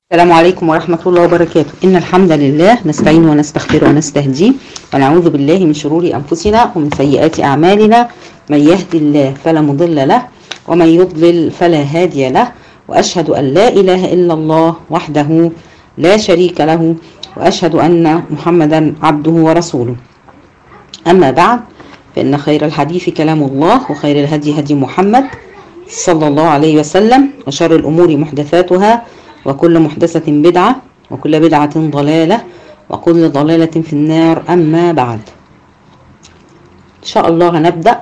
السلام عليكم ورحمة الله وبركاته إن الحمد لله نستعين ونستغفر ونستهديه ونعوذ بالله من شرور أنفسنا ومن سيئات أعمالنا من يهد الله فلا مضل له ومن يضلل فلا هادي له وأشهد أن لا إله إلا الله وحده لا شريك له وأشهد أن محمدا عبده ورسوله أما بعد فإن خير الحديث كلام الله وخير الهدي هدي محمد صلى الله عليه وسلم وشر الأمور محدثاتها وكل محدثة بدعة وكل بدعة ضلالة وكل ضلالة في النار أما بعد إن شاء الله هنبدأ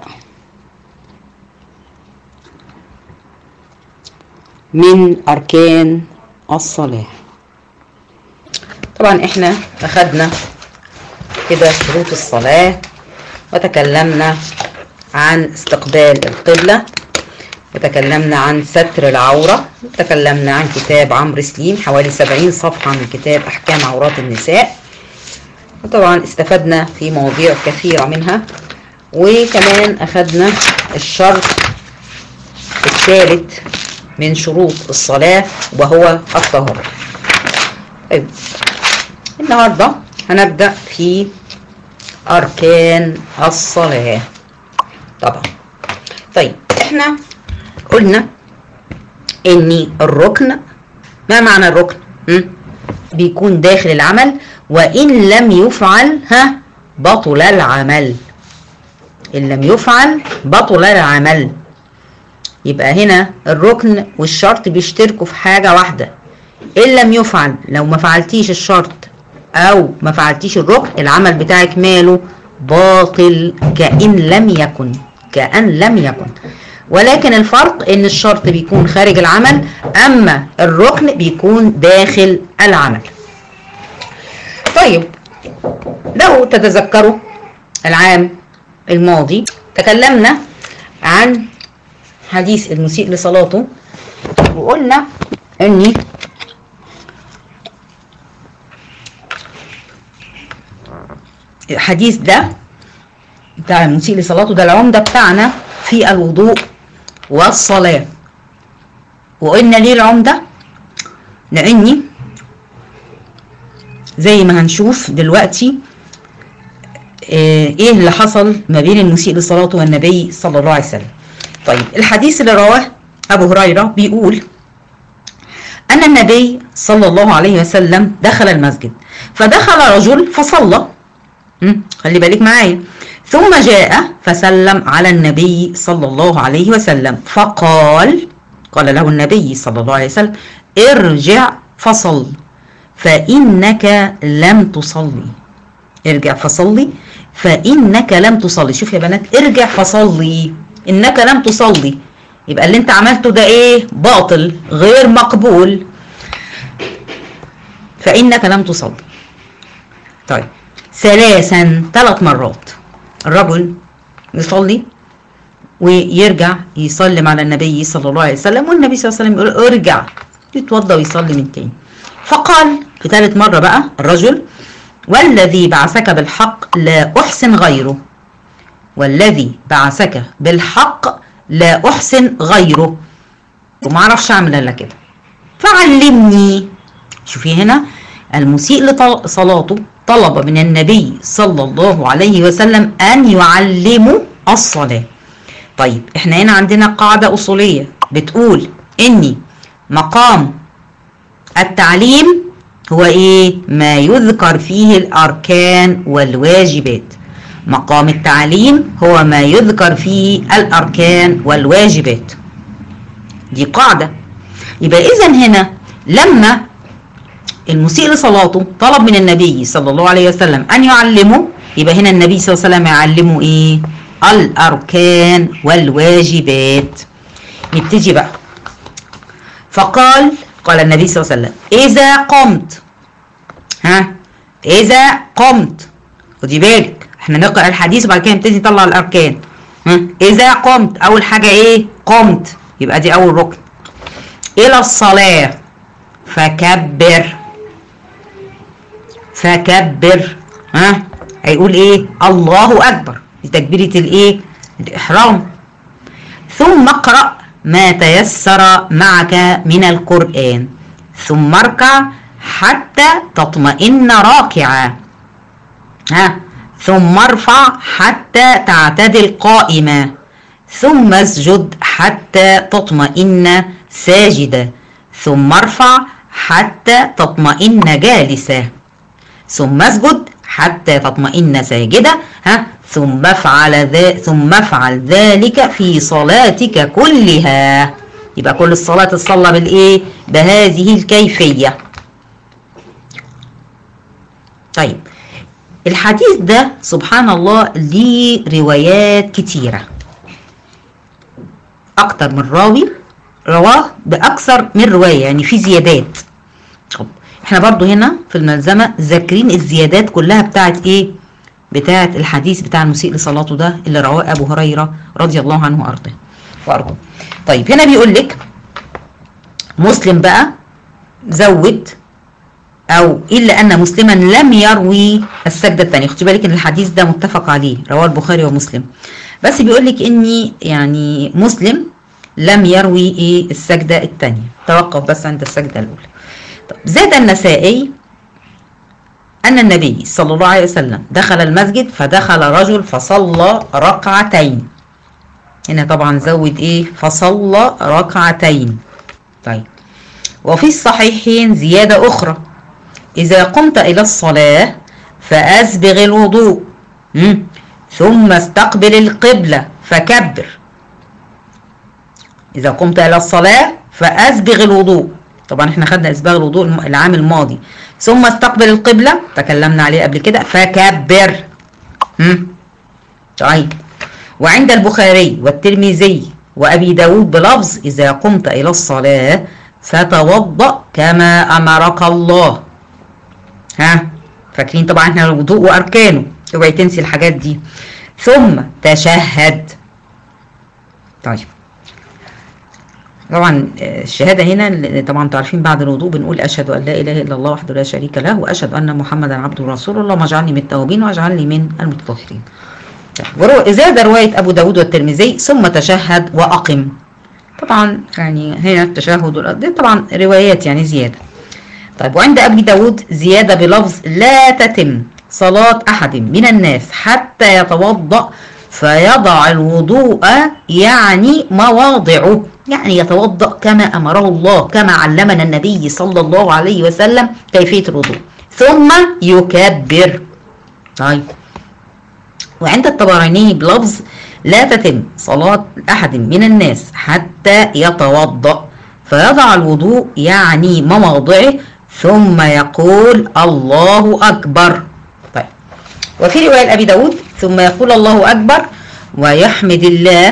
من أركان الصلاة طبعا احنا أخدنا كده شروط الصلاة وتكلمنا عن استقبال القبلة وتكلمنا عن ستر العورة وتكلمنا عن كتاب عمرو سليم حوالي 70 صفحة من كتاب أحكام عورات النساء وطبعا استفدنا في مواضيع كثيرة منها وكمان أخدنا الشرط الثالث من شروط الصلاة وهو الطهارة طيب النهاردة هنبدأ في أركان الصلاة طبعا طيب احنا قلنا ان الركن ما معنى الركن م? بيكون داخل العمل وان لم يفعل ها بطل العمل ان لم يفعل بطل العمل يبقى هنا الركن والشرط بيشتركوا في حاجة واحدة ان لم يفعل لو ما فعلتيش الشرط او ما فعلتيش الركن العمل بتاعك ماله باطل كأن لم يكن كأن لم يكن ولكن الفرق ان الشرط بيكون خارج العمل اما الركن بيكون داخل العمل طيب لو تتذكروا العام الماضي تكلمنا عن حديث المسيء لصلاته وقلنا ان الحديث ده بتاع المسيء لصلاته ده العمده بتاعنا في الوضوء والصلاة وقلنا ليه العمدة لأني زي ما هنشوف دلوقتي ايه اللي حصل ما بين المسيء لصلاته والنبي صلى الله عليه وسلم طيب الحديث اللي رواه أبو هريرة بيقول أن النبي صلى الله عليه وسلم دخل المسجد فدخل رجل فصلى خلي بالك معايا ثم جاء فسلم على النبي صلى الله عليه وسلم فقال قال له النبي صلى الله عليه وسلم ارجع فصل فإنك لم تصلي ارجع فصلي فإنك لم تصلي شوف يا بنات ارجع فصلي إنك لم تصلي يبقى اللي انت عملته ده ايه باطل غير مقبول فإنك لم تصلي طيب ثلاثا ثلاث مرات الرجل يصلي ويرجع يسلم على النبي صلى الله عليه وسلم والنبي صلى الله عليه وسلم يقول ارجع يتوضى ويصلي من تاني فقال في ثالث مرة بقى الرجل والذي بعثك بالحق لا أحسن غيره والذي بعثك بالحق لا أحسن غيره وما أعرفش أعمل إلا كده فعلمني شوفي هنا المسيء لصلاته طلب من النبي صلى الله عليه وسلم أن يعلموا الصلاة طيب احنا هنا عندنا قاعدة أصولية بتقول إني مقام التعليم هو إيه ما يذكر فيه الأركان والواجبات مقام التعليم هو ما يذكر فيه الأركان والواجبات دي قاعدة يبقى إذا هنا لما المسيء لصلاته طلب من النبي صلى الله عليه وسلم أن يعلمه يبقى هنا النبي صلى الله عليه وسلم يعلمه إيه الأركان والواجبات نبتدي بقى فقال قال النبي صلى الله عليه وسلم إذا قمت ها إذا قمت خدي بالك احنا نقرأ الحديث وبعد كده نبتدي نطلع الأركان ها إذا قمت أول حاجة إيه قمت يبقى دي أول ركن إلى الصلاة فكبر فكبر ها هيقول ايه الله اكبر لتكبيرة الايه الاحرام ثم اقرأ ما تيسر معك من القرآن ثم اركع حتى تطمئن راكعا ها ثم ارفع حتى تعتدل قائما ثم اسجد حتى تطمئن ساجدا ثم ارفع حتى تطمئن جالسا ثم اسجد حتى تطمئن ساجدا ها ثم افعل ذا ثم افعل ذلك في صلاتك كلها يبقى كل الصلاة تصلى بالايه بهذه الكيفية طيب الحديث ده سبحان الله ليه روايات كتيرة أكتر من راوي رواه بأكثر من رواية يعني في زيادات طب احنا برضو هنا في الملزمة ذاكرين الزيادات كلها بتاعت ايه بتاعت الحديث بتاع المسيء لصلاته ده اللي رواه أبو هريرة رضي الله عنه وأرضاه وأرضاه طيب هنا بيقول لك مسلم بقى زود او الا ان مسلما لم يروي السجده الثانيه خدي بالك ان الحديث ده متفق عليه رواه البخاري ومسلم بس بيقول لك اني يعني مسلم لم يروي ايه السجده الثانيه توقف بس عند السجده الاولى طب زاد النسائي ان النبي صلى الله عليه وسلم دخل المسجد فدخل رجل فصلى ركعتين هنا طبعا زود ايه فصلى ركعتين طيب وفي الصحيحين زياده اخرى إذا قمت إلى الصلاة فأسبغ الوضوء مم. ثم استقبل القبلة فكبر إذا قمت إلى الصلاة فأسبغ الوضوء طبعا احنا خدنا إسباغ الوضوء العام الماضي ثم استقبل القبلة تكلمنا عليه قبل كده فكبر مم. طيب وعند البخاري والترمذي وأبي داود بلفظ إذا قمت إلى الصلاة فتوضأ كما أمرك الله ها فاكرين طبعا احنا الوضوء واركانه اوعي تنسي الحاجات دي ثم تشهد طيب طبعا الشهاده هنا طبعا انتوا عارفين بعد الوضوء بنقول اشهد ان لا اله الا الله وحده لا شريك له واشهد ان محمدا عبده ورسوله اللهم اجعلني من التوابين واجعلني من المتطهرين زاد روايه ابو داود والترمذي ثم تشهد واقم طبعا يعني هنا التشهد طبعا روايات يعني زياده طيب وعند أبي داود زيادة بلفظ لا تتم صلاة أحد من الناس حتى يتوضأ فيضع الوضوء يعني مواضعه يعني يتوضأ كما أمره الله كما علمنا النبي صلى الله عليه وسلم كيفية الوضوء ثم يكبر طيب وعند الطبراني بلفظ لا تتم صلاة أحد من الناس حتى يتوضأ فيضع الوضوء يعني مواضعه ثم يقول الله أكبر طيب وفي رواية أبي داود ثم يقول الله أكبر ويحمد الله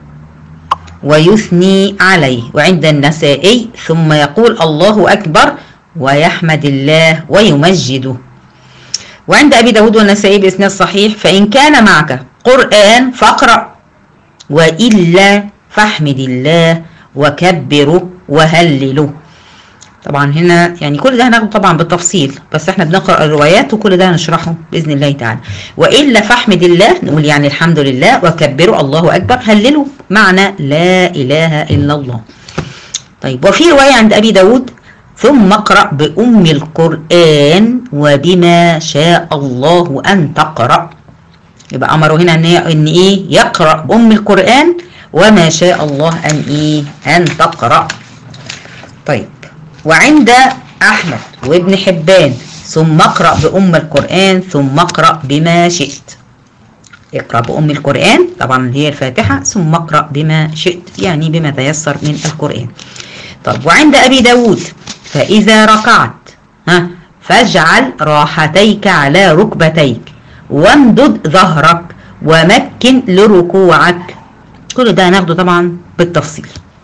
ويثني عليه وعند النسائي ثم يقول الله أكبر ويحمد الله ويمجده وعند أبي داود والنسائي بإسناد صحيح فإن كان معك قرآن فاقرأ وإلا فاحمد الله وكبره وهلله طبعا هنا يعني كل ده هناخده طبعا بالتفصيل بس احنا بنقرا الروايات وكل ده هنشرحه باذن الله تعالى والا فاحمد الله نقول يعني الحمد لله وكبروا الله اكبر هللوا معنى لا اله الا الله طيب وفي روايه عند ابي داود ثم اقرا بام القران وبما شاء الله ان تقرا يبقى امره هنا ان ان ايه يقرا بام القران وما شاء الله ان ايه ان تقرا طيب وعند أحمد وابن حبان ثم اقرأ بأم القرآن ثم اقرأ بما شئت اقرأ بأم القرآن طبعا هي الفاتحة ثم اقرأ بما شئت يعني بما تيسر من القرآن طب وعند أبي داود فإذا ركعت ها فاجعل راحتيك على ركبتيك وامدد ظهرك ومكن لركوعك كل ده هناخده طبعا بالتفصيل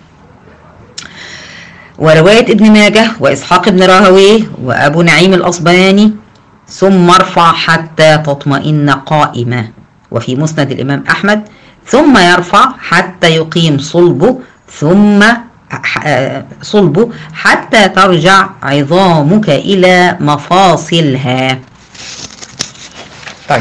ورواية ابن ماجه وإسحاق بن راهويه وأبو نعيم الأصبهاني ثم ارفع حتى تطمئن قائمة وفي مسند الإمام أحمد ثم يرفع حتى يقيم صلبه ثم صلبه حتى ترجع عظامك إلى مفاصلها طيب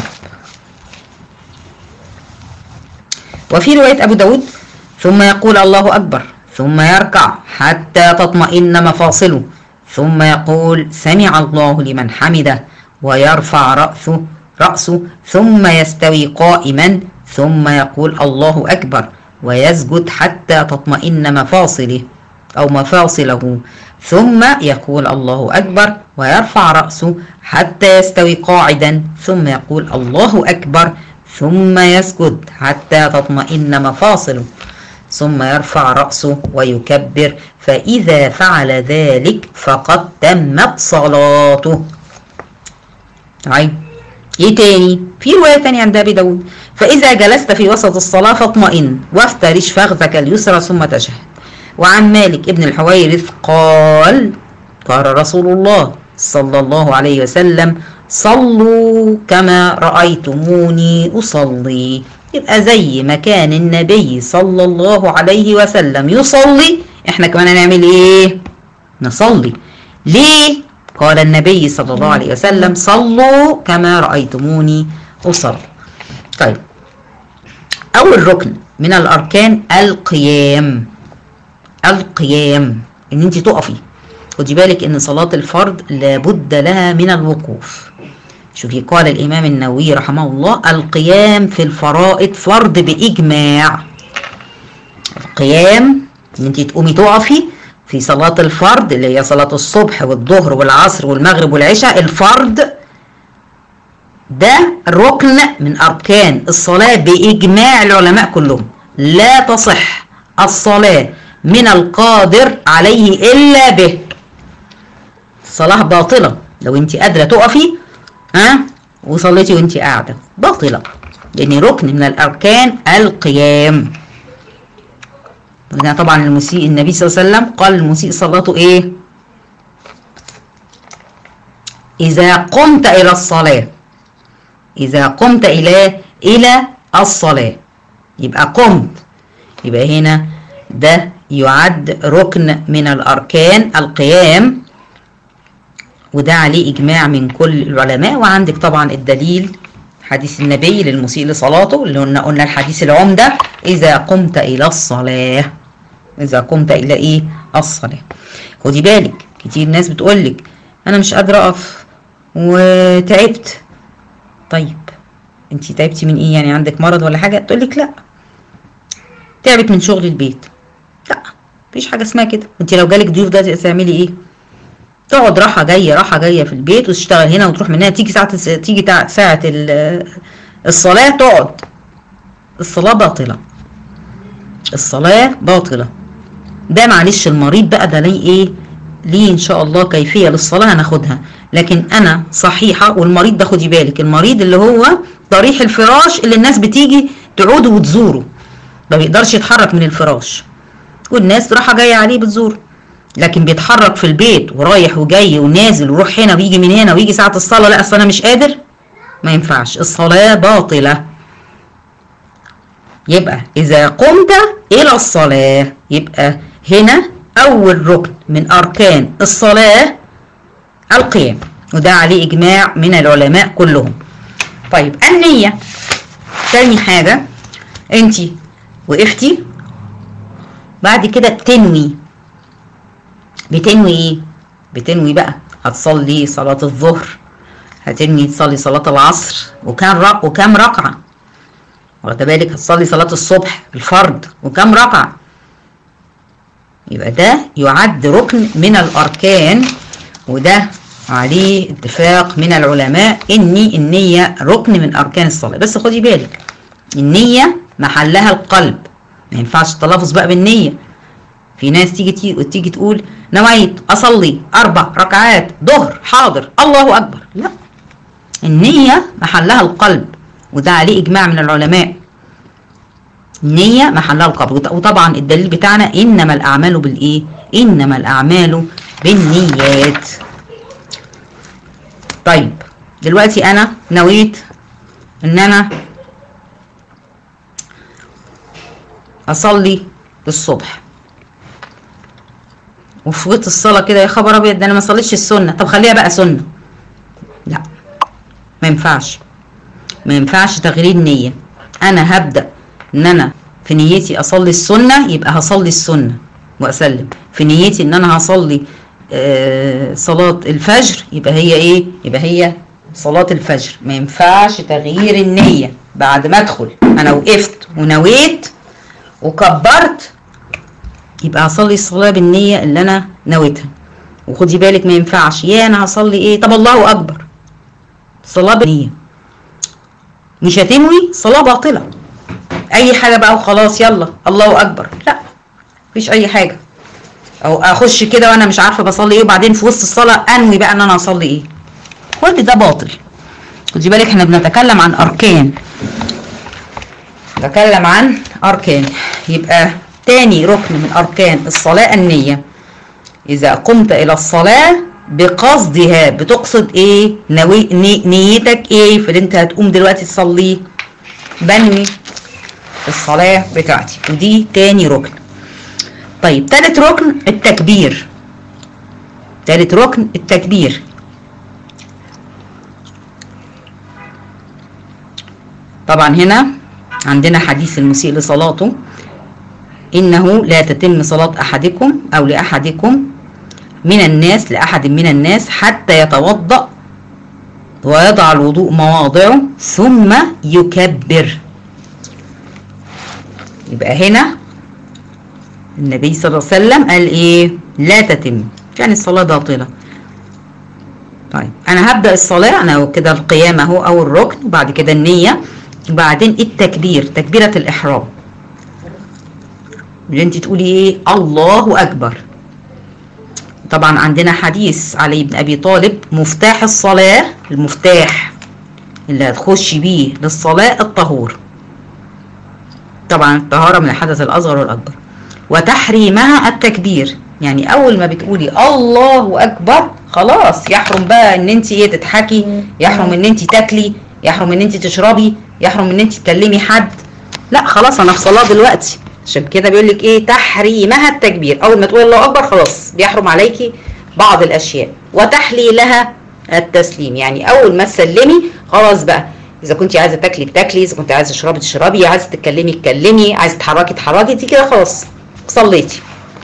وفي رواية أبو داود ثم يقول الله أكبر ثم يركع حتى تطمئن مفاصله ثم يقول سمع الله لمن حمده ويرفع رأسه رأسه ثم يستوي قائما ثم يقول الله أكبر ويسجد حتى تطمئن مفاصله أو مفاصله ثم يقول الله أكبر ويرفع رأسه حتى يستوي قاعدا ثم يقول الله أكبر ثم يسجد حتى تطمئن مفاصله ثم يرفع رأسه ويكبر فإذا فعل ذلك فقد تمت صلاته طيب ايه تاني في رواية تانية عند ابي داود فاذا جلست في وسط الصلاة فاطمئن وافترش فخذك اليسرى ثم تشهد وعن مالك ابن الحويرث قال قال رسول الله صلى الله عليه وسلم صلوا كما رأيتموني أصلي يبقى زي ما كان النبي صلى الله عليه وسلم يصلي احنا كمان هنعمل ايه نصلي ليه قال النبي صلى الله عليه وسلم صلوا كما رأيتموني أصلي طيب أول ركن من الأركان القيام القيام ان انت تقفي خدي بالك ان صلاة الفرض لابد لها من الوقوف شوفي قال الامام النووي رحمه الله القيام في الفرائض فرض باجماع القيام ان انت تقومي تقفي في صلاة الفرض اللي هي صلاة الصبح والظهر والعصر والمغرب والعشاء الفرض ده ركن من أركان الصلاة بإجماع العلماء كلهم لا تصح الصلاة من القادر عليه إلا به الصلاة باطلة لو انت قادرة تقفي ها وصليتي وانت قاعدة باطلة لأن ركن من الأركان القيام هنا طبعا المسيء النبي صلى الله عليه وسلم قال المسيء صلاته ايه إذا قمت إلى الصلاة إذا قمت إلى إلى الصلاة يبقى قمت يبقى هنا ده يعد ركن من الأركان القيام وده عليه إجماع من كل العلماء وعندك طبعا الدليل حديث النبي للمسيء لصلاته اللي قلنا قلنا الحديث العمدة إذا قمت إلى الصلاة إذا قمت إلى إيه الصلاة خدي بالك كتير ناس بتقولك أنا مش قادرة أقف وتعبت طيب انت تعبتي من ايه يعني عندك مرض ولا حاجه تقول لك لا تعبت من شغل البيت لا مفيش حاجه اسمها كده انت لو جالك ضيوف ده تعملي ايه تقعد راحه جايه راحه جايه في البيت وتشتغل هنا وتروح من هنا تيجي ساعه تيجي ساعه الصلاه تقعد الصلاه باطله الصلاه باطله ده معلش المريض بقى ده ليه ايه ليه ان شاء الله كيفيه للصلاه هناخدها لكن انا صحيحه والمريض ده خدي بالك المريض اللي هو ضريح الفراش اللي الناس بتيجي تعوده وتزوره ما بيقدرش يتحرك من الفراش والناس راحه جايه عليه بتزوره لكن بيتحرك في البيت ورايح وجاي ونازل ويروح هنا ويجي من هنا ويجي ساعه الصلاه لا اصل انا مش قادر ما ينفعش الصلاه باطله يبقى اذا قمت الى الصلاه يبقى هنا اول ركن من اركان الصلاه القيام وده عليه اجماع من العلماء كلهم طيب النية تاني حاجة انت وقفتي بعد كده بتنوي بتنوي ايه بتنوي بقى هتصلي صلاة الظهر هتنوي تصلي صلاة العصر وكام رق وكام ركعة واخده بالك هتصلي صلاة الصبح الفرض وكام ركعة يبقى ده يعد ركن من الأركان وده عليه اتفاق من العلماء ان النية ركن من اركان الصلاة بس خدي بالك النية محلها القلب ما ينفعش التلفظ بقى بالنية في ناس تيجي تيجي تقول نويت اصلي اربع ركعات ظهر حاضر الله اكبر لا النية محلها القلب وده عليه اجماع من العلماء النية محلها القلب وطبعا الدليل بتاعنا انما الاعمال بالايه انما الاعمال بالنيات طيب دلوقتي انا نويت ان انا اصلي الصبح وفوت الصلاه كده يا خبر ابيض ده انا ما صليتش السنه طب خليها بقى سنه لا ما ينفعش ما ينفعش تغيير نيه انا هبدا ان انا في نيتي اصلي السنه يبقى هصلي السنه واسلم في نيتي ان انا هصلي آه، صلاة الفجر يبقى هي ايه يبقى هي صلاة الفجر ما ينفعش تغيير النية بعد ما ادخل انا وقفت ونويت وكبرت يبقى هصلي الصلاة بالنية اللي انا نويتها وخدي بالك ما ينفعش يا انا هصلي ايه طب الله اكبر صلاة بالنية مش هتنوي صلاة باطلة اي حاجة بقى وخلاص يلا الله اكبر لا مفيش اي حاجة او اخش كده وانا مش عارفة بصلي ايه وبعدين في وسط الصلاة انوي بقى ان انا اصلي ايه كل ده باطل خدي بالك احنا بنتكلم عن اركان نتكلم عن اركان يبقى تاني ركن من اركان الصلاة النية اذا قمت الى الصلاة بقصدها بتقصد ايه نوي ني نيتك ايه في اللي انت هتقوم دلوقتي تصليه بنوي الصلاة بتاعتي ودي تاني ركن طيب تالت ركن التكبير تالت ركن التكبير طبعا هنا عندنا حديث المسيء لصلاته إنه لا تتم صلاة أحدكم أو لأحدكم من الناس لأحد من الناس حتى يتوضأ ويضع الوضوء مواضعه ثم يكبر يبقى هنا النبي صلى الله عليه وسلم قال ايه لا تتم يعني الصلاة باطلة طيب انا هبدأ الصلاة انا كده القيام اهو او الركن وبعد كده النية وبعدين التكبير تكبيرة الاحرام اللي انت تقولي ايه الله اكبر طبعا عندنا حديث علي بن ابي طالب مفتاح الصلاة المفتاح اللي هتخشي بيه للصلاة الطهور طبعا الطهارة من الحدث الاصغر والاكبر وتحريمها التكبير يعني اول ما بتقولي الله اكبر خلاص يحرم بقى ان انت ايه تضحكي يحرم ان انت تاكلي يحرم ان انت تشربي يحرم ان انت تكلمي حد لا خلاص انا في صلاه دلوقتي عشان كده بيقول لك ايه تحريمها التكبير اول ما تقولي الله اكبر خلاص بيحرم عليكي بعض الاشياء وتحليلها التسليم يعني اول ما تسلمي خلاص بقى اذا كنت عايزه تاكلي بتاكلي اذا كنت عايزه تشربي تشربي عايزه تتكلمي تكلمي عايزه تتحركي تتحركي دي كده خلاص صليتي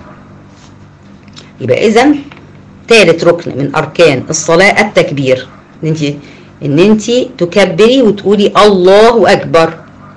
يبقى اذا ثالث ركن من اركان الصلاه التكبير ان انت ان انت تكبري وتقولي الله اكبر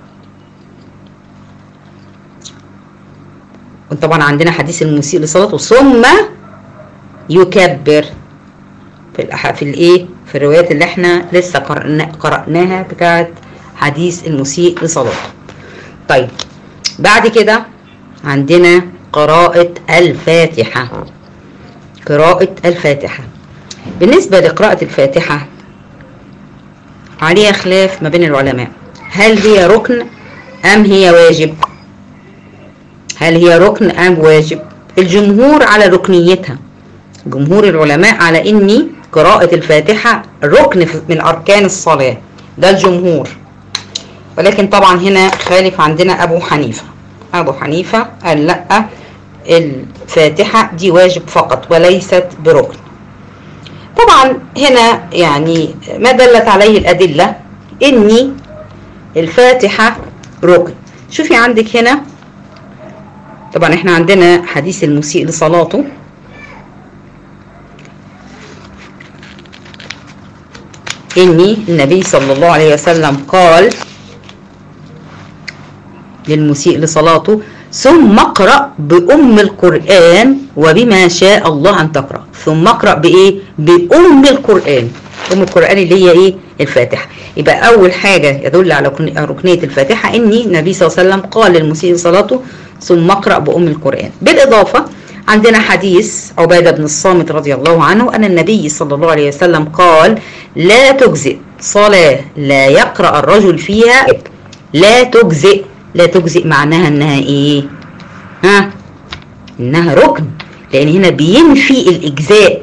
وطبعا عندنا حديث المسيء لصلاته ثم يكبر في الأح... في الايه في الروايات اللي احنا لسه قرأنا... قرأناها بتاعت حديث المسيء لصلاته طيب بعد كده عندنا قراءة الفاتحة قراءة الفاتحة بالنسبة لقراءة الفاتحة عليها خلاف ما بين العلماء هل هي ركن أم هي واجب هل هي ركن أم واجب الجمهور على ركنيتها جمهور العلماء على ان قراءة الفاتحة ركن من أركان الصلاة ده الجمهور ولكن طبعا هنا خالف عندنا أبو حنيفة أبو حنيفة قال لأ الفاتحة دي واجب فقط وليست بركن طبعا هنا يعني ما دلت عليه الأدلة إني الفاتحة ركن شوفي عندك هنا طبعا احنا عندنا حديث المسيء لصلاته إني النبي صلى الله عليه وسلم قال للمسيء لصلاته ثم اقرأ بأم القرآن وبما شاء الله أن تقرأ ثم اقرأ بإيه بأم القرآن أم القرآن اللي هي إيه الفاتحة يبقى أول حاجة يدل على ركنية الفاتحة إني النبي صلى الله عليه وسلم قال للمسيء لصلاته ثم اقرأ بأم القرآن بالإضافة عندنا حديث عبادة بن الصامت رضي الله عنه أن النبي صلى الله عليه وسلم قال لا تجزئ صلاة لا يقرأ الرجل فيها لا تجزئ لا تجزئ معناها انها ايه ها انها ركن لان هنا بينفي الاجزاء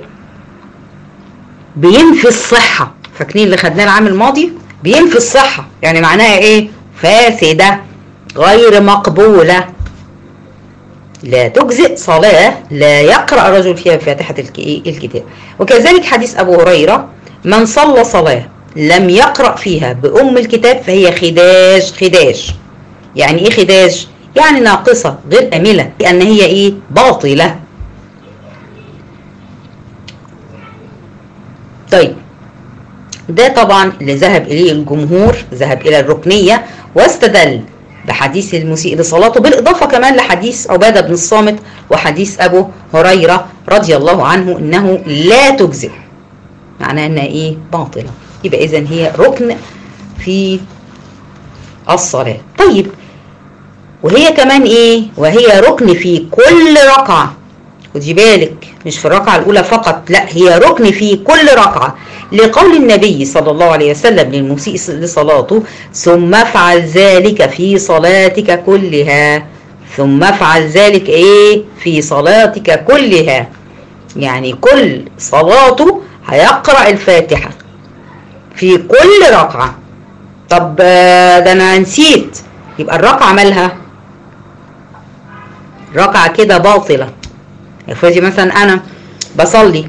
بينفي الصحة فاكرين اللي خدناه العام الماضي بينفي الصحة يعني معناها ايه فاسدة غير مقبولة لا تجزئ صلاة لا يقرأ الرجل فيها بفاتحة الكتاب وكذلك حديث أبو هريرة من صلى صلاة لم يقرأ فيها بأم الكتاب فهي خداج خداج يعني ايه خداج يعني ناقصة غير كاملة لأن هي ايه باطلة طيب ده طبعا اللي ذهب اليه الجمهور ذهب الى الركنيه واستدل بحديث المسيء لصلاته بالاضافه كمان لحديث عباده بن الصامت وحديث ابو هريره رضي الله عنه انه لا تجزئ معناه انها ايه باطله يبقى اذا هي ركن في الصلاه طيب وهي كمان ايه وهي ركن في كل ركعه خدي بالك مش في الركعه الاولى فقط لا هي ركن في كل ركعه لقول النبي صلى الله عليه وسلم للمسيء لصلاته ثم افعل ذلك في صلاتك كلها ثم افعل ذلك ايه في صلاتك كلها يعني كل صلاته هيقرأ الفاتحة في كل ركعة طب ده انا نسيت يبقى الركعة مالها ركعة كده باطلة افرضي مثلا انا بصلي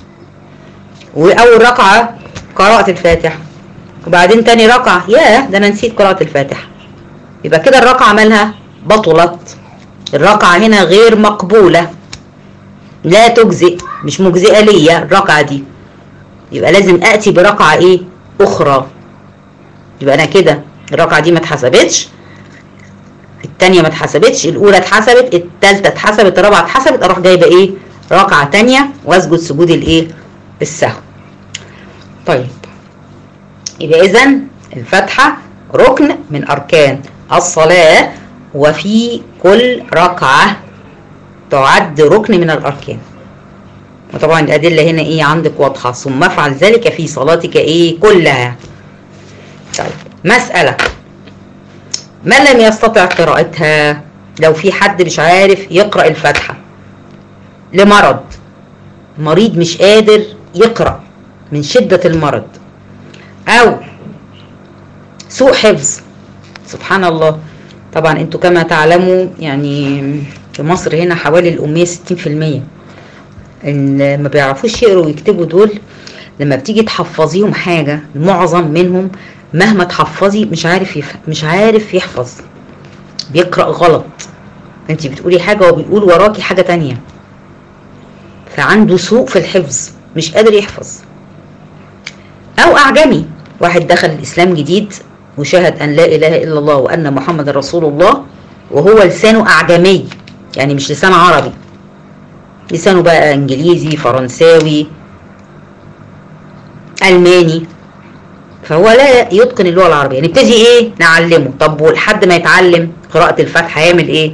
واول ركعه قرات الفاتحه وبعدين تاني ركعه ياه ده انا نسيت قراءه الفاتحه يبقى كده الركعه مالها بطلت الركعه هنا غير مقبوله لا تجزئ مش مجزئه ليا الركعه دي يبقى لازم اتي بركعه ايه اخرى يبقى انا كده الركعه دي ما اتحسبتش التانية ما اتحسبتش الأولى اتحسبت التالتة اتحسبت الرابعة اتحسبت أروح جايبة إيه؟ ركعة تانية وأسجد سجود الإيه؟ السهو. طيب يبقى إذا الفاتحة ركن من أركان الصلاة وفي كل ركعة تعد ركن من الأركان. وطبعا الأدلة هنا إيه عندك واضحة ثم افعل ذلك في صلاتك إيه كلها. طيب مسألة من لم يستطع قراءتها لو في حد مش عارف يقرأ الفاتحة لمرض مريض مش قادر يقرأ من شدة المرض أو سوء حفظ سبحان الله طبعا انتوا كما تعلموا يعني في مصر هنا حوالي الأمية 60% ان ما بيعرفوش يقروا ويكتبوا دول لما بتيجي تحفظيهم حاجة معظم منهم مهما تحفظي مش عارف يفهم مش عارف يحفظ بيقرأ غلط انت بتقولي حاجة وبيقول وراكي حاجة تانية فعنده سوء في الحفظ مش قادر يحفظ او اعجمي واحد دخل الاسلام جديد وشهد ان لا اله الا الله وان محمد رسول الله وهو لسانه اعجمي يعني مش لسان عربي لسانه بقى انجليزي فرنساوي الماني فهو لا يتقن اللغه العربيه نبتدي ايه نعلمه طب ولحد ما يتعلم قراءه الفاتحه هيعمل ايه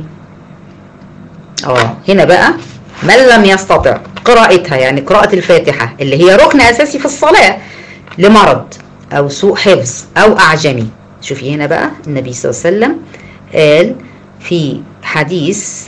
اه هنا بقى من لم يستطع قراءتها يعني قراءه الفاتحه اللي هي ركن اساسي في الصلاه لمرض او سوء حفظ او اعجمي شوفي هنا بقى النبي صلى الله عليه وسلم قال في حديث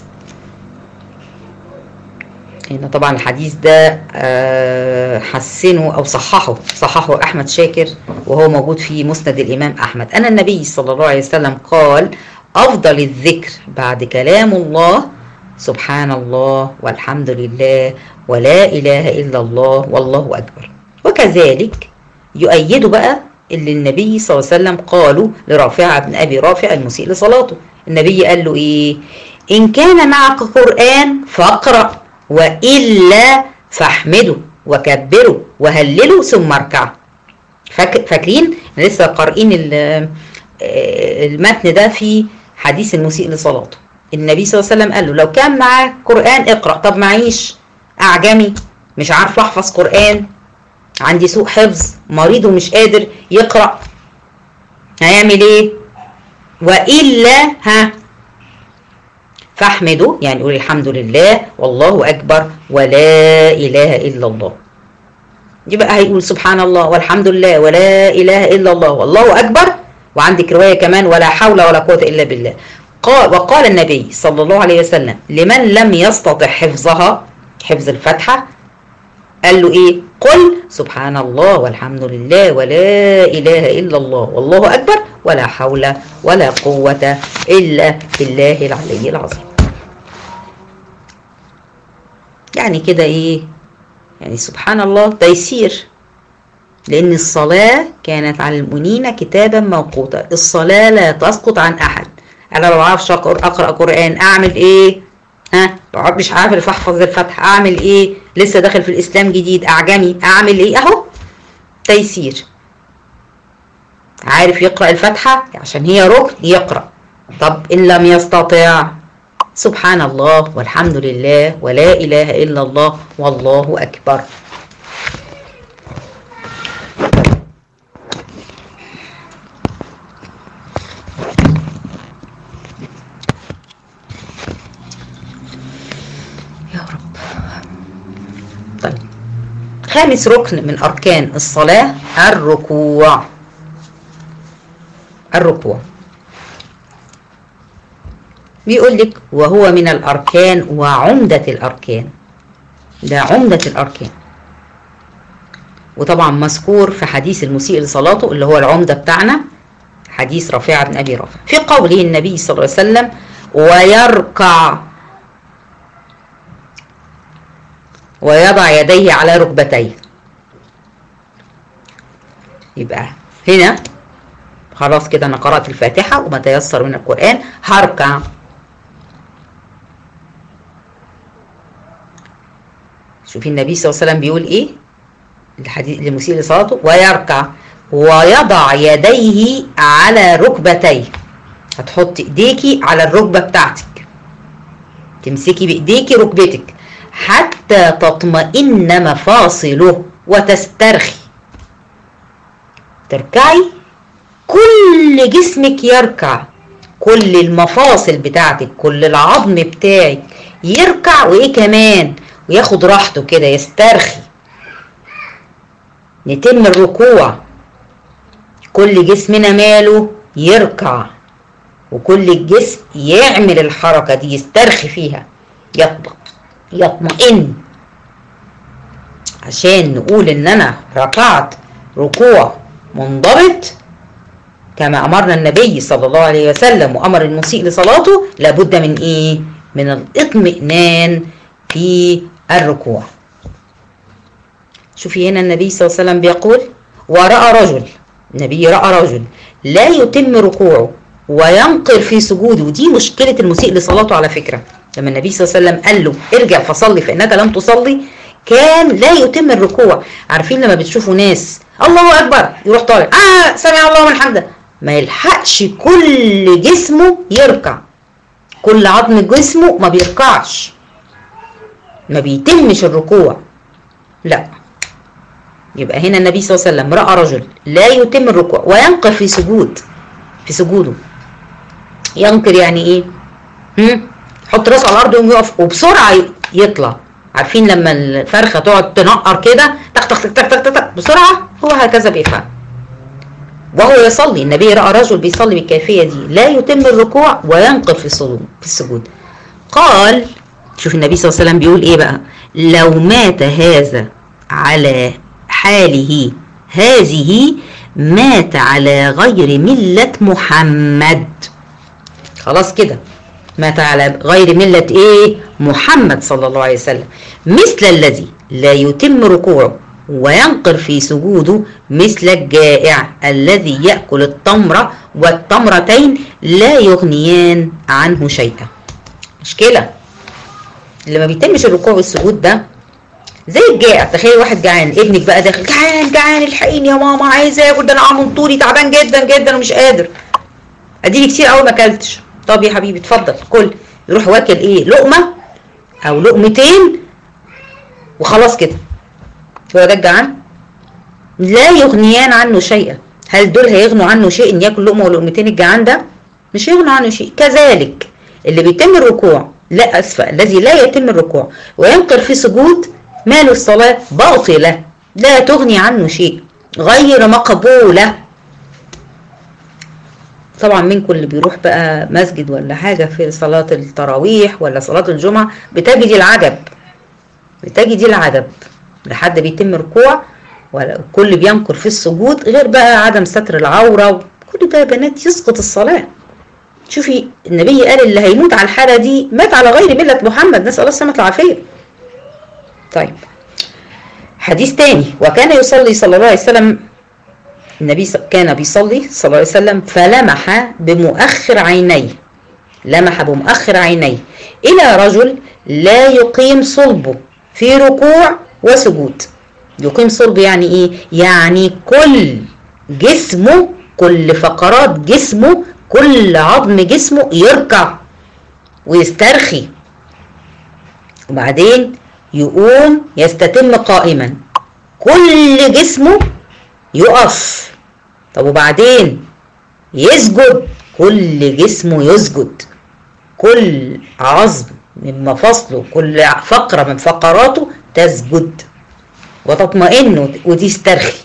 هنا طبعا الحديث ده حسنه او صححه صححه احمد شاكر وهو موجود في مسند الامام احمد ان النبي صلى الله عليه وسلم قال افضل الذكر بعد كلام الله سبحان الله والحمد لله ولا اله الا الله والله اكبر وكذلك يؤيد بقى اللي النبي صلى الله عليه وسلم قالوا لرافع بن ابي رافع المسيء لصلاته النبي قال له ايه ان كان معك قران فاقرأ وإلا فاحمده وكبره وهلله ثم اركع فاكرين لسه قارئين المتن ده في حديث المسيء لصلاته النبي صلى الله عليه وسلم قال له لو كان معاه قرآن اقرأ طب معيش أعجمي مش عارف أحفظ قرآن عندي سوء حفظ مريض ومش قادر يقرأ هيعمل ايه وإلا ها فاحمده يعني قول الحمد لله والله أكبر ولا إله إلا الله يبقى هيقول سبحان الله والحمد لله ولا إله إلا الله والله أكبر وعندك رواية كمان ولا حول ولا قوة إلا بالله قال وقال النبي صلى الله عليه وسلم لمن لم يستطع حفظها حفظ الفاتحة قال له إيه قل سبحان الله والحمد لله ولا إله إلا الله والله أكبر ولا حول ولا قوة إلا بالله العلي العظيم يعني كده ايه يعني سبحان الله تيسير لان الصلاة كانت على المؤمنين كتابا موقوتا الصلاة لا تسقط عن احد انا لو عارفش اقرا قران اعمل ايه ها لو مش عارف احفظ الفتح اعمل ايه لسه داخل في الاسلام جديد اعجمي اعمل ايه اهو تيسير عارف يقرأ الفاتحة عشان هي ركن يقرأ طب إن لم يستطع سبحان الله والحمد لله ولا إله إلا الله والله أكبر يا رب طيب خامس ركن من أركان الصلاة الركوع الركوع بيقول لك وهو من الأركان وعمدة الأركان ده عمدة الأركان وطبعا مذكور في حديث المسيء لصلاته اللي هو العمدة بتاعنا حديث رفيعة بن أبي رافع في قوله النبي صلى الله عليه وسلم ويركع ويضع يديه على ركبتيه يبقى هنا خلاص كده انا قرات الفاتحه وما تيسر من القران هركع شوفي النبي صلى الله عليه وسلم بيقول ايه الحديث لمسيء لصلاته ويركع ويضع يديه على ركبتيه هتحط ايديكي على الركبه بتاعتك تمسكي بايديكي ركبتك حتى تطمئن مفاصله وتسترخي تركعي كل جسمك يركع كل المفاصل بتاعتك كل العظم بتاعك يركع وايه كمان وياخد راحته كده يسترخي يتم الركوع كل جسمنا ماله يركع وكل الجسم يعمل الحركة دي يسترخي فيها يطمئن عشان نقول ان انا ركعت ركوع منضبط كما امرنا النبي صلى الله عليه وسلم وامر المسيء لصلاته لابد من ايه من الاطمئنان في الركوع شوفي هنا النبي صلى الله عليه وسلم بيقول وراى رجل النبي راى رجل لا يتم ركوعه وينقر في سجوده ودي مشكله المسيء لصلاته على فكره لما النبي صلى الله عليه وسلم قال له ارجع فصلي فانك لم تصلي كان لا يتم الركوع عارفين لما بتشوفوا ناس الله اكبر يروح طالع اه سمع الله من حمده ما يلحقش كل جسمه يركع كل عظم جسمه ما بيركعش ما بيتمش الركوع لا يبقى هنا النبي صلى الله عليه وسلم راى رجل لا يتم الركوع وينقر في سجود في سجوده ينقر يعني ايه هم؟ يحط راسه على الارض ويقوم يقف وبسرعه يطلع عارفين لما الفرخه تقعد تنقر كده تك تك تك تك تك بسرعه هو هكذا بيفعل وهو يصلي النبي راى رجل بيصلي بالكيفيه دي لا يتم الركوع وينقر في السجود في السجود قال شوف النبي صلى الله عليه وسلم بيقول ايه بقى لو مات هذا على حاله هذه مات على غير ملة محمد خلاص كده مات على غير ملة ايه محمد صلى الله عليه وسلم مثل الذي لا يتم ركوعه وينقر في سجوده مثل الجائع الذي يأكل التمرة والتمرتين لا يغنيان عنه شيئا مشكلة اللي ما بيتمش الركوع والسجود ده زي الجائع تخيل واحد جعان ابنك بقى داخل جعان جعان الحقيني يا ماما عايز اكل ده انا عامل طولي تعبان جدا جدا ومش قادر اديني كتير قوي ما اكلتش طب يا حبيبي اتفضل كل يروح واكل ايه لقمه او لقمتين وخلاص كده هو ده الجعان لا يغنيان عنه شيئا هل دول هيغنوا عنه شيء ان ياكل لقمه ولقمتين الجعان ده مش هيغنوا عنه شيء كذلك اللي بيتم الركوع لا اسفه الذي لا يتم الركوع وينقر في سجود مال الصلاه باطله لا تغني عنه شيء غير مقبوله طبعا منكم اللي بيروح بقى مسجد ولا حاجه في صلاه التراويح ولا صلاه الجمعه بتجد العجب بتجد العجب لحد بيتم ركوع والكل بينكر في السجود غير بقى عدم ستر العوره كل ده يا بنات يسقط الصلاه شوفي النبي قال اللي هيموت على الحاله دي مات على غير مله محمد نسال الله السلامه والعافيه طيب حديث تاني وكان يصلي صلى الله عليه وسلم النبي كان بيصلي صلى الله عليه وسلم فلمح بمؤخر عينيه لمح بمؤخر عينيه إلى رجل لا يقيم صلبه في ركوع وسجود يقيم صلب يعني ايه يعني كل جسمه كل فقرات جسمه كل عظم جسمه يركع ويسترخي وبعدين يقوم يستتم قائما كل جسمه يقف طب وبعدين يسجد كل جسمه يسجد كل عظم من مفاصله كل فقرة من فقراته تسجد وتطمئن وتسترخي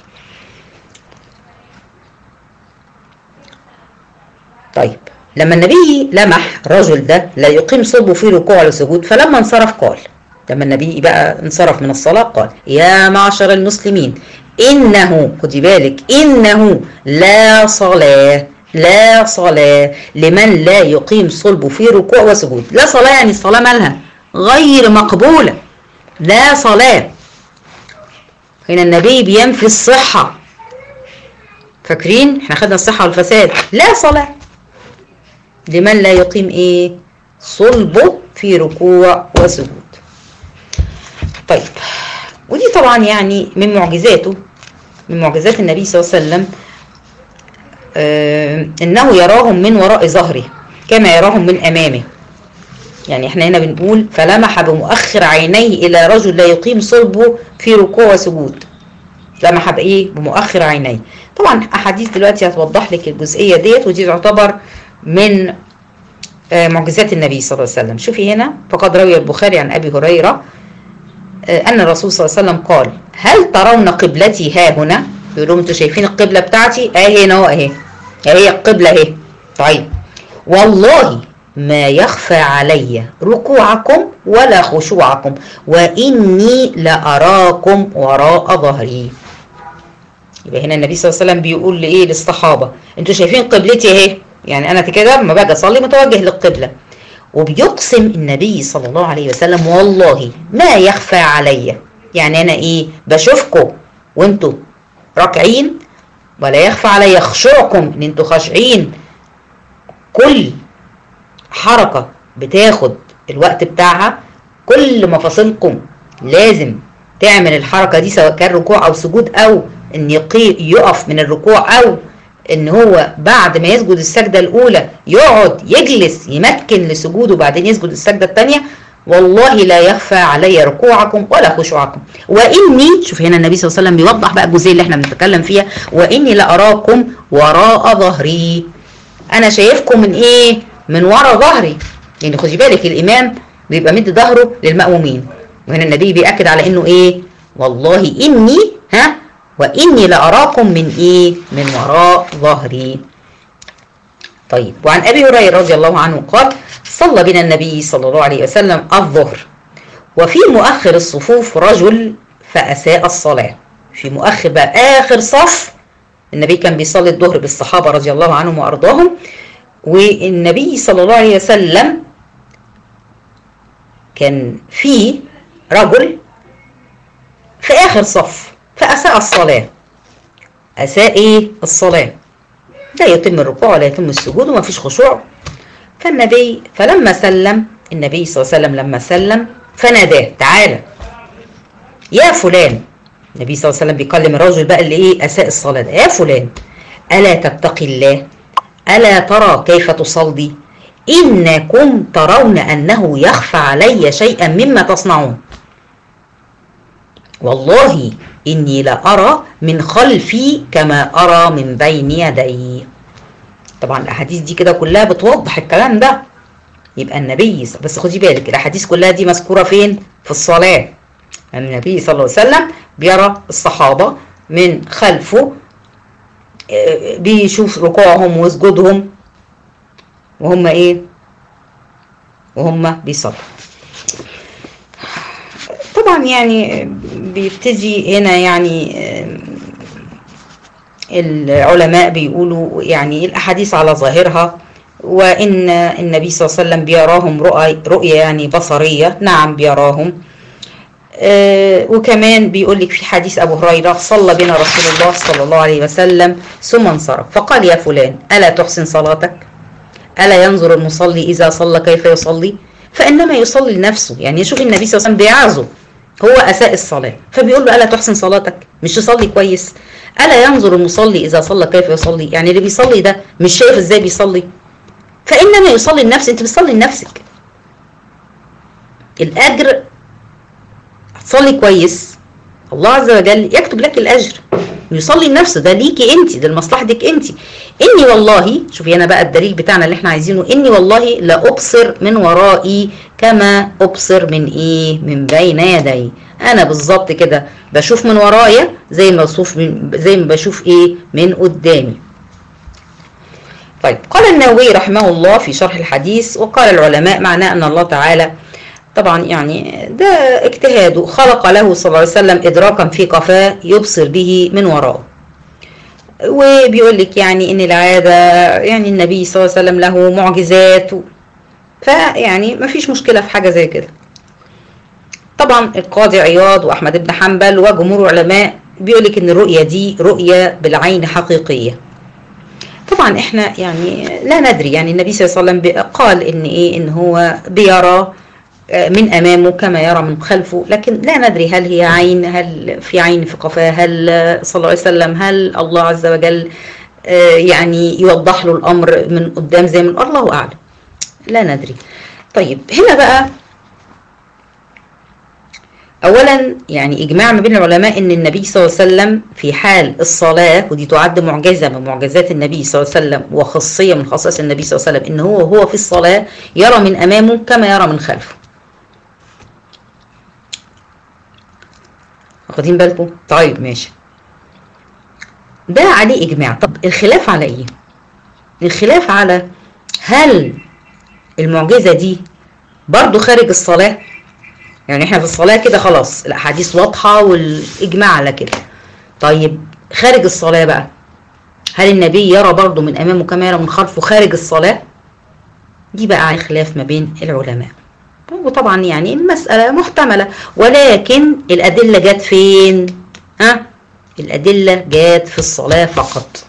طيب لما النبي لمح الرجل ده لا يقيم صلبه في ركوع ولا سجود فلما انصرف قال لما النبي بقى انصرف من الصلاة قال يا معشر المسلمين إنه خدي بالك إنه لا صلاة لا صلاة لمن لا يقيم صلبه في ركوع وسجود لا صلاة يعني الصلاة مالها غير مقبولة لا صلاة هنا النبي بينفي الصحة فاكرين احنا خدنا الصحة والفساد لا صلاة لمن لا يقيم ايه صلبه في ركوع وسجود طيب ودي طبعا يعني من معجزاته من معجزات النبي صلى الله عليه وسلم آه انه يراهم من وراء ظهره كما يراهم من امامه يعني احنا هنا بنقول فلمح بمؤخر عينيه الى رجل لا يقيم صلبه في ركوع وسجود لمح بايه بمؤخر عينيه طبعا احاديث دلوقتي هتوضح لك الجزئيه ديت ودي تعتبر من آه معجزات النبي صلى الله عليه وسلم شوفي هنا فقد روي البخاري عن ابي هريره آه ان الرسول صلى الله عليه وسلم قال هل ترون قبلتي ها هنا يقول لهم انتوا شايفين القبله بتاعتي اهي هنا اهو اهي هي القبله اهي طيب والله ما يخفى علي ركوعكم ولا خشوعكم واني لاراكم وراء ظهري يبقى هنا النبي صلى الله عليه وسلم بيقول لايه للصحابه انتوا شايفين قبلتي اهي يعني انا كده لما باجي اصلي متوجه للقبله وبيقسم النبي صلى الله عليه وسلم والله ما يخفى علي يعني انا ايه بشوفكم وانتوا راكعين ولا يخفى علي خشوعكم ان انتوا خاشعين كل حركه بتاخد الوقت بتاعها كل مفاصلكم لازم تعمل الحركه دي سواء كان ركوع او سجود او ان يقف من الركوع او ان هو بعد ما يسجد السجده الاولى يقعد يجلس يمكن لسجوده وبعدين يسجد السجده الثانيه والله لا يخفى علي ركوعكم ولا خشوعكم واني شوف هنا النبي صلى الله عليه وسلم بيوضح بقى الجزئيه اللي احنا بنتكلم فيها واني لاراكم وراء ظهري انا شايفكم من ايه من ورا ظهري يعني خدي بالك الامام بيبقى مد ظهره للمأمومين وهنا النبي بيأكد على انه ايه والله اني ها واني لاراكم من ايه من وراء ظهري طيب وعن ابي هريره رضي الله عنه قال صلى بنا النبي صلى الله عليه وسلم الظهر وفي مؤخر الصفوف رجل فاساء الصلاه في مؤخر بقى اخر صف النبي كان بيصلي الظهر بالصحابه رضي الله عنهم وارضاهم والنبي صلى الله عليه وسلم كان في رجل في اخر صف فاساء الصلاه اساء ايه الصلاه لا يتم الركوع ولا يتم السجود وما فيش خشوع فالنبي فلما سلم النبي صلى الله عليه وسلم لما سلم فناداه تعالى يا فلان النبي صلى الله عليه وسلم بيكلم الرجل بقى اللي ايه اساء الصلاه ده يا فلان الا تتقي الله الا ترى كيف تصلي انكم ترون انه يخفى علي شيئا مما تصنعون والله إني لأرى من خلفي كما أرى من بين يدي طبعا الأحاديث دي كده كلها بتوضح الكلام ده يبقى النبي بس خدي بالك الأحاديث كلها دي مذكورة فين في الصلاة النبي صلى الله عليه وسلم بيرى الصحابة من خلفه بيشوف ركوعهم وسجودهم وهم ايه وهم بيصلوا طبعا يعني بيبتدي هنا يعني العلماء بيقولوا يعني الاحاديث على ظاهرها وان النبي صلى الله عليه وسلم بيراهم رؤى رؤيه يعني بصريه نعم بيراهم وكمان بيقول لك في حديث ابو هريره صلى بنا رسول الله صلى الله عليه وسلم ثم انصرف فقال يا فلان الا تحسن صلاتك الا ينظر المصلي اذا صلى كيف يصلي فانما يصلي لنفسه يعني يشوف النبي صلى الله عليه وسلم بيعظه هو اساء الصلاه فبيقول له الا تحسن صلاتك مش تصلي كويس الا ينظر المصلي اذا صلى كيف يصلي يعني اللي بيصلي ده مش شايف ازاي بيصلي فانما يصلي النفس انت بتصلي لنفسك الاجر تصلي كويس الله عز وجل يكتب لك الاجر يصلي لنفسه ده ليكي انت ده لمصلحتك انت اني والله شوفي هنا بقى الدليل بتاعنا اللي احنا عايزينه اني والله لا ابصر من ورائي كما ابصر من ايه من بين يدي انا بالظبط كده بشوف من ورايا زي ما بشوف من زي ما بشوف ايه من قدامي طيب قال النووي رحمه الله في شرح الحديث وقال العلماء معناه ان الله تعالى طبعا يعني ده اجتهاده خلق له صلى الله عليه وسلم ادراكا في قفاه يبصر به من وراءه وبيقول لك يعني ان العاده يعني النبي صلى الله عليه وسلم له معجزات فيعني ما فيش مشكله في حاجه زي كده طبعا القاضي عياض واحمد بن حنبل وجمهور علماء بيقول لك ان الرؤيه دي رؤيه بالعين حقيقيه طبعا احنا يعني لا ندري يعني النبي صلى الله عليه وسلم قال ان ايه ان هو بيرى من امامه كما يرى من خلفه لكن لا ندري هل هي عين هل في عين في قفاه هل صلى الله عليه وسلم هل الله عز وجل يعني يوضح له الامر من قدام زي من الله اعلم لا ندري طيب هنا بقى اولا يعني اجماع ما بين العلماء ان النبي صلى الله عليه وسلم في حال الصلاه ودي تعد معجزه من معجزات النبي صلى الله عليه وسلم وخاصيه من خصائص النبي صلى الله عليه وسلم ان هو هو في الصلاه يرى من امامه كما يرى من خلفه واخدين بالكم طيب ماشي ده عليه اجماع طب الخلاف على ايه الخلاف على هل المعجزه دي برضو خارج الصلاه يعني احنا في الصلاه كده خلاص الاحاديث واضحه والاجماع على كده طيب خارج الصلاه بقى هل النبي يرى برضو من امامه كما يرى من خلفه خارج الصلاه دي بقى خلاف ما بين العلماء وطبعا يعني المسألة محتملة ولكن الأدلة جت فين؟ ها؟ الأدلة جت في الصلاة فقط.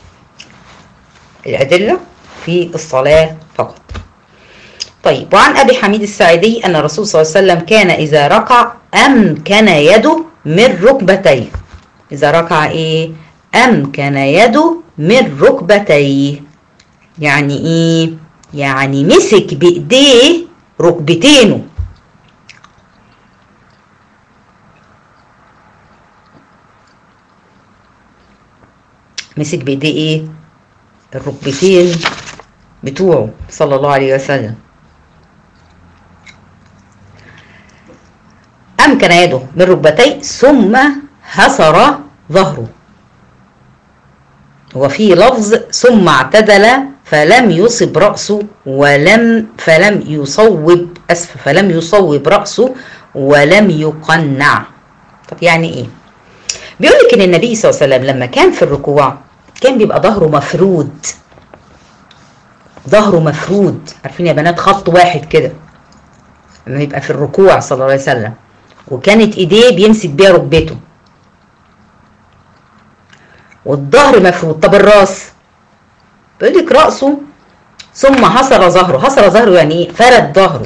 الأدلة في الصلاة فقط. طيب وعن أبي حميد الساعدي أن الرسول صلى الله عليه وسلم كان إذا ركع أمكن يده من ركبتيه. إذا ركع إيه؟ أمكن يده من ركبتيه. يعني إيه؟ يعني مسك بإيديه ركبتينه مسك بايديه ايه الركبتين بتوعه صلى الله عليه وسلم امكن يده من ركبتيه ثم هسر ظهره وفي لفظ ثم اعتدل فلم يصب رأسه ولم فلم يصوب أسف فلم يصوب رأسه ولم يقنع طب يعني إيه؟ بيقول لك إن النبي صلى الله عليه وسلم لما كان في الركوع كان بيبقى ظهره مفرود ظهره مفرود عارفين يا بنات خط واحد كده لما يبقى في الركوع صلى الله عليه وسلم وكانت ايديه بيمسك بيها ركبته والظهر مفرود طب الراس بيقول لك راسه ثم حصر ظهره حصر ظهره يعني ايه فرد ظهره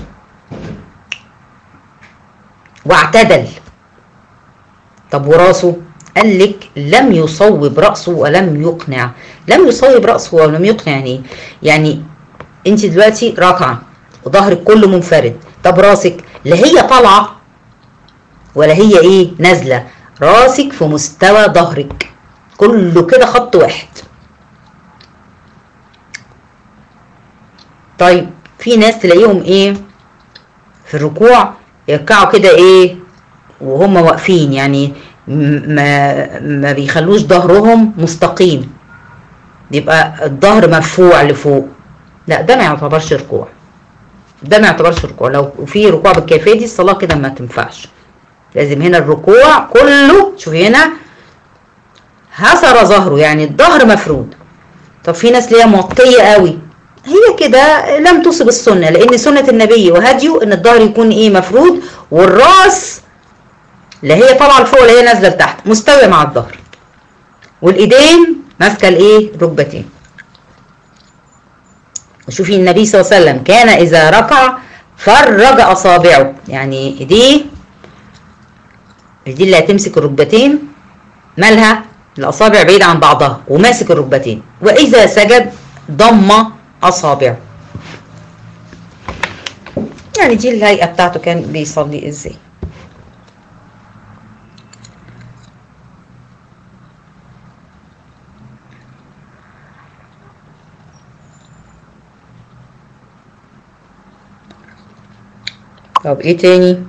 واعتدل طب وراسه قال لك لم يصوب راسه ولم يقنع لم يصوب راسه ولم يقنع يعني ايه يعني انت دلوقتي راكعه وظهرك كله منفرد طب راسك لا هي طالعه ولا هي ايه نازله راسك في مستوى ظهرك كله كده خط واحد طيب في ناس تلاقيهم ايه في الركوع يركعوا كده ايه وهم واقفين يعني ما ما بيخلوش ظهرهم مستقيم بيبقى الظهر مرفوع لفوق لا ده ما يعتبرش ركوع ده ما يعتبرش ركوع لو في ركوع بالكيفيه دي الصلاه كده ما تنفعش لازم هنا الركوع كله شوفي هنا هسر ظهره يعني الظهر مفرود طب في ناس ليها موطيه قوي هي كده لم تصب السنه لان سنه النبي وهديه ان الظهر يكون ايه مفرود والراس لا هي طالعه لفوق ولا هي نازله لتحت مستويه مع الظهر والايدين ماسكه الايه ركبتين وشوفي النبي صلى الله عليه وسلم كان اذا ركع فرج اصابعه يعني ايديه دي اللي هتمسك الركبتين مالها الأصابع بعيدة عن بعضها وماسك الركبتين وإذا سجد ضم أصابعه يعني دي الهيئة بتاعته كان بيصلي ازاي طب ايه تاني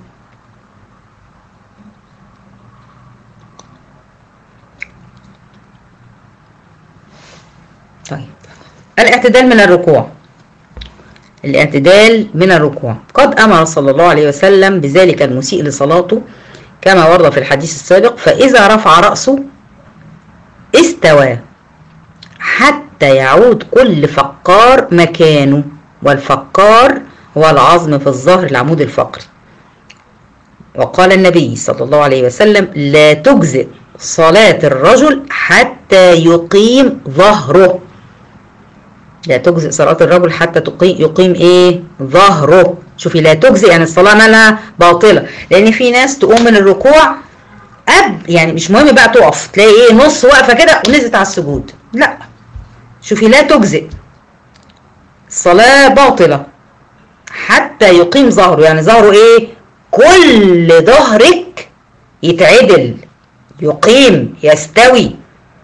طيب الاعتدال من الركوع الاعتدال من الركوع قد أمر صلى الله عليه وسلم بذلك المسيء لصلاته كما ورد في الحديث السابق فإذا رفع رأسه استوى حتى يعود كل فقار مكانه والفقار هو العظم في الظهر العمود الفقري وقال النبي صلى الله عليه وسلم لا تجزئ صلاة الرجل حتى يقيم ظهره لا تجزئ صلاة الرجل حتى تقيم يقيم ايه ظهره شوفي لا تجزئ يعني الصلاة مالها باطلة لان في ناس تقوم من الركوع أب يعني مش مهم بقى تقف تلاقي ايه نص واقفة كده ونزلت على السجود لا شوفي لا تجزئ الصلاة باطلة حتى يقيم ظهره يعني ظهره ايه كل ظهرك يتعدل يقيم يستوي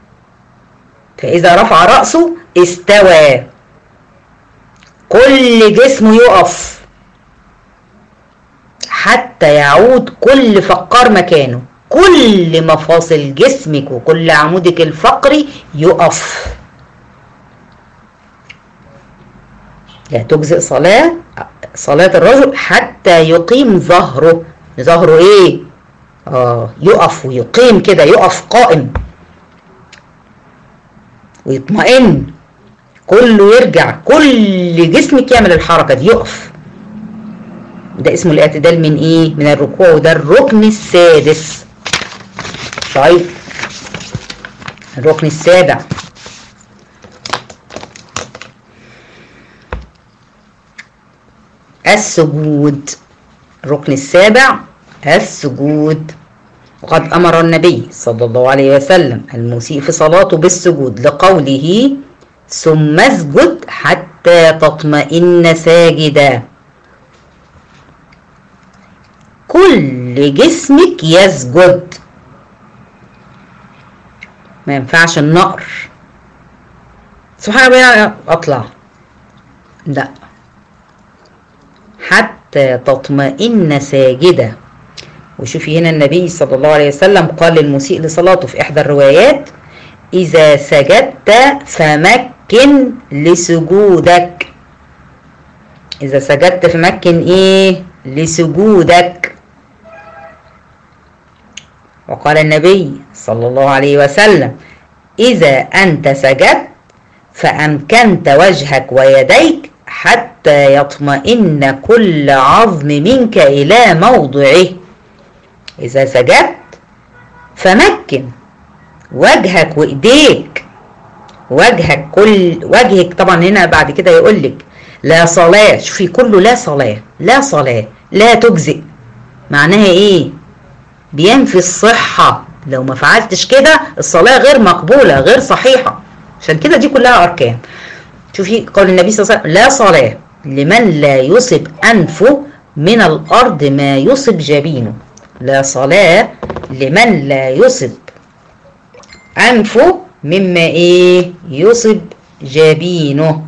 فإذا رفع رأسه استوى كل جسمه يقف حتى يعود كل فقار مكانه كل مفاصل جسمك وكل عمودك الفقري يقف لا تجزئ صلاة صلاة الرجل حتى يقيم ظهره ظهره ايه اه يقف ويقيم كده يقف قائم ويطمئن كله يرجع كل جسمك يعمل الحركة دي يقف ده اسمه الاعتدال من ايه من الركوع وده الركن السادس طيب الركن السابع السجود الركن السابع السجود وقد أمر النبي صلى الله عليه وسلم المسيء في صلاته بالسجود لقوله ثم اسجد حتى تطمئن ساجدا كل جسمك يسجد ما ينفعش النقر سبحان الله اطلع لا حتى تطمئن ساجده وشوفي هنا النبي صلى الله عليه وسلم قال للمسيء لصلاته في إحدى الروايات إذا سجدت فمكن لسجودك إذا سجدت فمكن إيه لسجودك وقال النبي صلى الله عليه وسلم إذا أنت سجدت فأمكنت وجهك ويديك حتى يطمئن كل عظم منك إلى موضعه إذا سجدت فمكن وجهك وإيديك وجهك كل وجهك طبعا هنا بعد كده يقول لك لا صلاة شوفي كله لا صلاة لا صلاة لا تجزئ معناها إيه؟ بينفي الصحة لو ما فعلتش كده الصلاة غير مقبولة غير صحيحة عشان كده دي كلها أركان شوفي قول النبي صلى الله عليه وسلم لا صلاة لمن لا يصب أنفه من الأرض ما يصب جبينه لا صلاة لمن لا يصب أنفه مما إيه يصب جبينه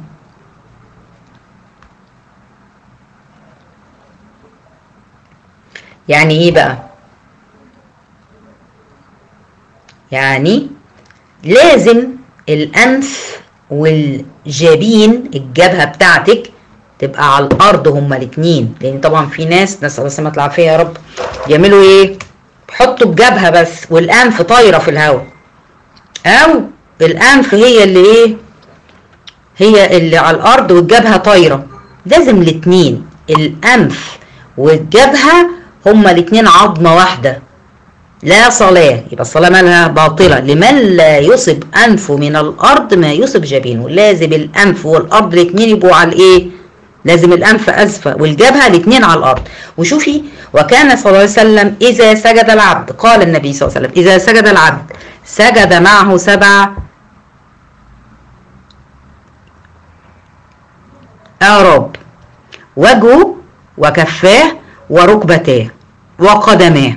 يعني إيه بقى يعني لازم الأنف والجبين الجبهة بتاعتك تبقى على الارض هما الاثنين لان طبعا في ناس نسال الله السلامه العافيه يا رب يعملوا ايه يحطوا الجبهه بس والانف طايره في الهواء او الانف هي اللي ايه هي اللي على الارض والجبهه طايره لازم الاثنين الانف والجبهه هما الاثنين عظمه واحده لا صلاة يبقى الصلاة مالها باطلة لمن لا يصب أنفه من الأرض ما يصب جبينه لازم الأنف والأرض الاثنين يبقوا على الإيه لازم الانف اسفل والجبهه الاثنين على الارض وشوفي وكان صلى الله عليه وسلم اذا سجد العبد قال النبي صلى الله عليه وسلم اذا سجد العبد سجد معه سبع اعراب وجهه وكفاه وركبتاه وقدماه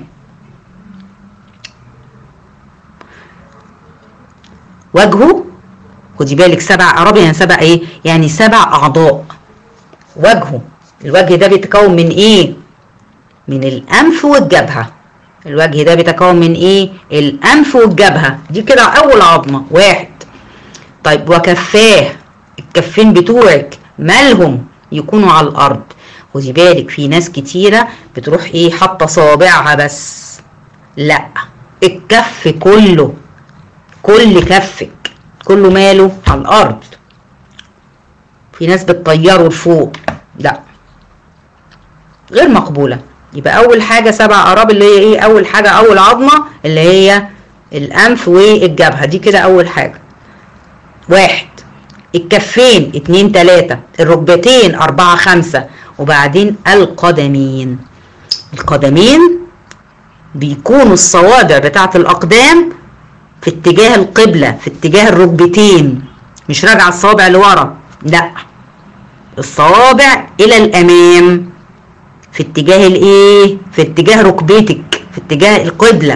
وجهه خدي بالك سبع اعراب يعني سبع ايه يعني سبع اعضاء وجهه الوجه ده بيتكون من ايه من الانف والجبهه الوجه ده بيتكون من ايه الانف والجبهه دي كده اول عظمه واحد طيب وكفاه الكفين بتوعك مالهم يكونوا على الارض خدي بالك في ناس كتيره بتروح ايه حاطه صوابعها بس لا الكف كله كل كفك كله ماله على الارض في ناس بتطيره لفوق لا غير مقبوله يبقى اول حاجه سبع اعراب اللي هي ايه اول حاجه اول عظمه اللي هي الانف والجبهه دي كده اول حاجه واحد الكفين اتنين تلاتة الركبتين اربعة خمسة وبعدين القدمين القدمين بيكونوا الصوابع بتاعت الاقدام في اتجاه القبلة في اتجاه الركبتين مش راجعة الصوابع لورا لا الصوابع الى الامام في اتجاه الايه في اتجاه ركبتك في اتجاه القبلة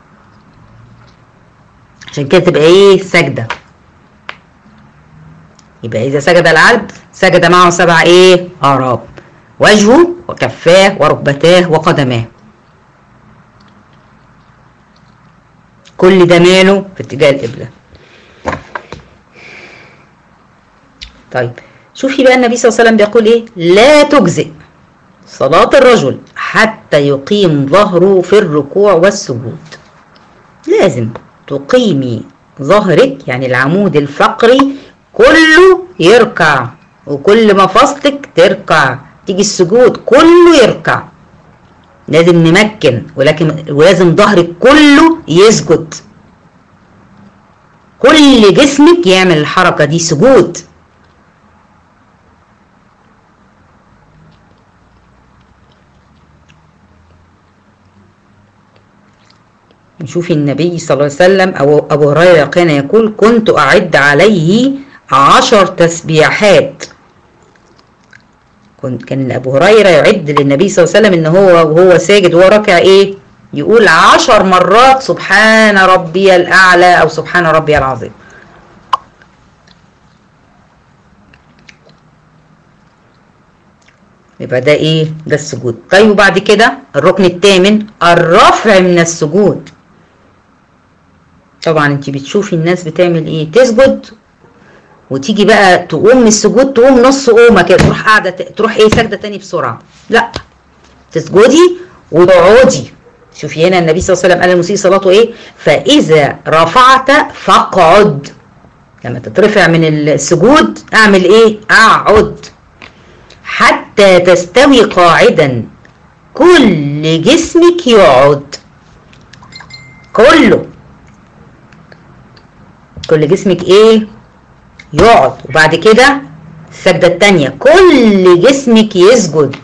عشان كده تبقى ايه سجدة يبقى اذا سجد العبد سجد معه سبع ايه اعراب وجهه وكفاه وركبتاه وقدماه كل ده ماله في اتجاه القبلة طيب شوفي بقى النبي صلى الله عليه وسلم بيقول ايه لا تجزئ صلاة الرجل حتى يقيم ظهره في الركوع والسجود لازم تقيمي ظهرك يعني العمود الفقري كله يركع وكل مفاصلك تركع تيجي السجود كله يركع لازم نمكن ولكن ولازم ظهرك كله يسجد كل جسمك يعمل الحركة دي سجود نشوف النبي صلى الله عليه وسلم أو أبو هريرة كان يقول كنت أعد عليه عشر تسبيحات كنت كان أبو هريرة يعد للنبي صلى الله عليه وسلم إن هو وهو ساجد وهو راكع إيه يقول عشر مرات سبحان ربي الأعلى أو سبحان ربي العظيم يبقى ده ايه ده السجود طيب وبعد كده الركن الثامن الرفع من السجود طبعا انت بتشوفي الناس بتعمل ايه تسجد وتيجي بقى تقوم من السجود تقوم نص قومه كده تروح قاعده تروح ايه ساجده تاني بسرعه لا تسجدي وتقعدي شوفي هنا النبي صلى الله عليه وسلم قال المسيء صلاته ايه فاذا رفعت فاقعد لما تترفع من السجود اعمل ايه اقعد حتى تستوي قاعدا كل جسمك يقعد كله كل جسمك ايه يقعد وبعد كده السجدة التانية كل جسمك يسجد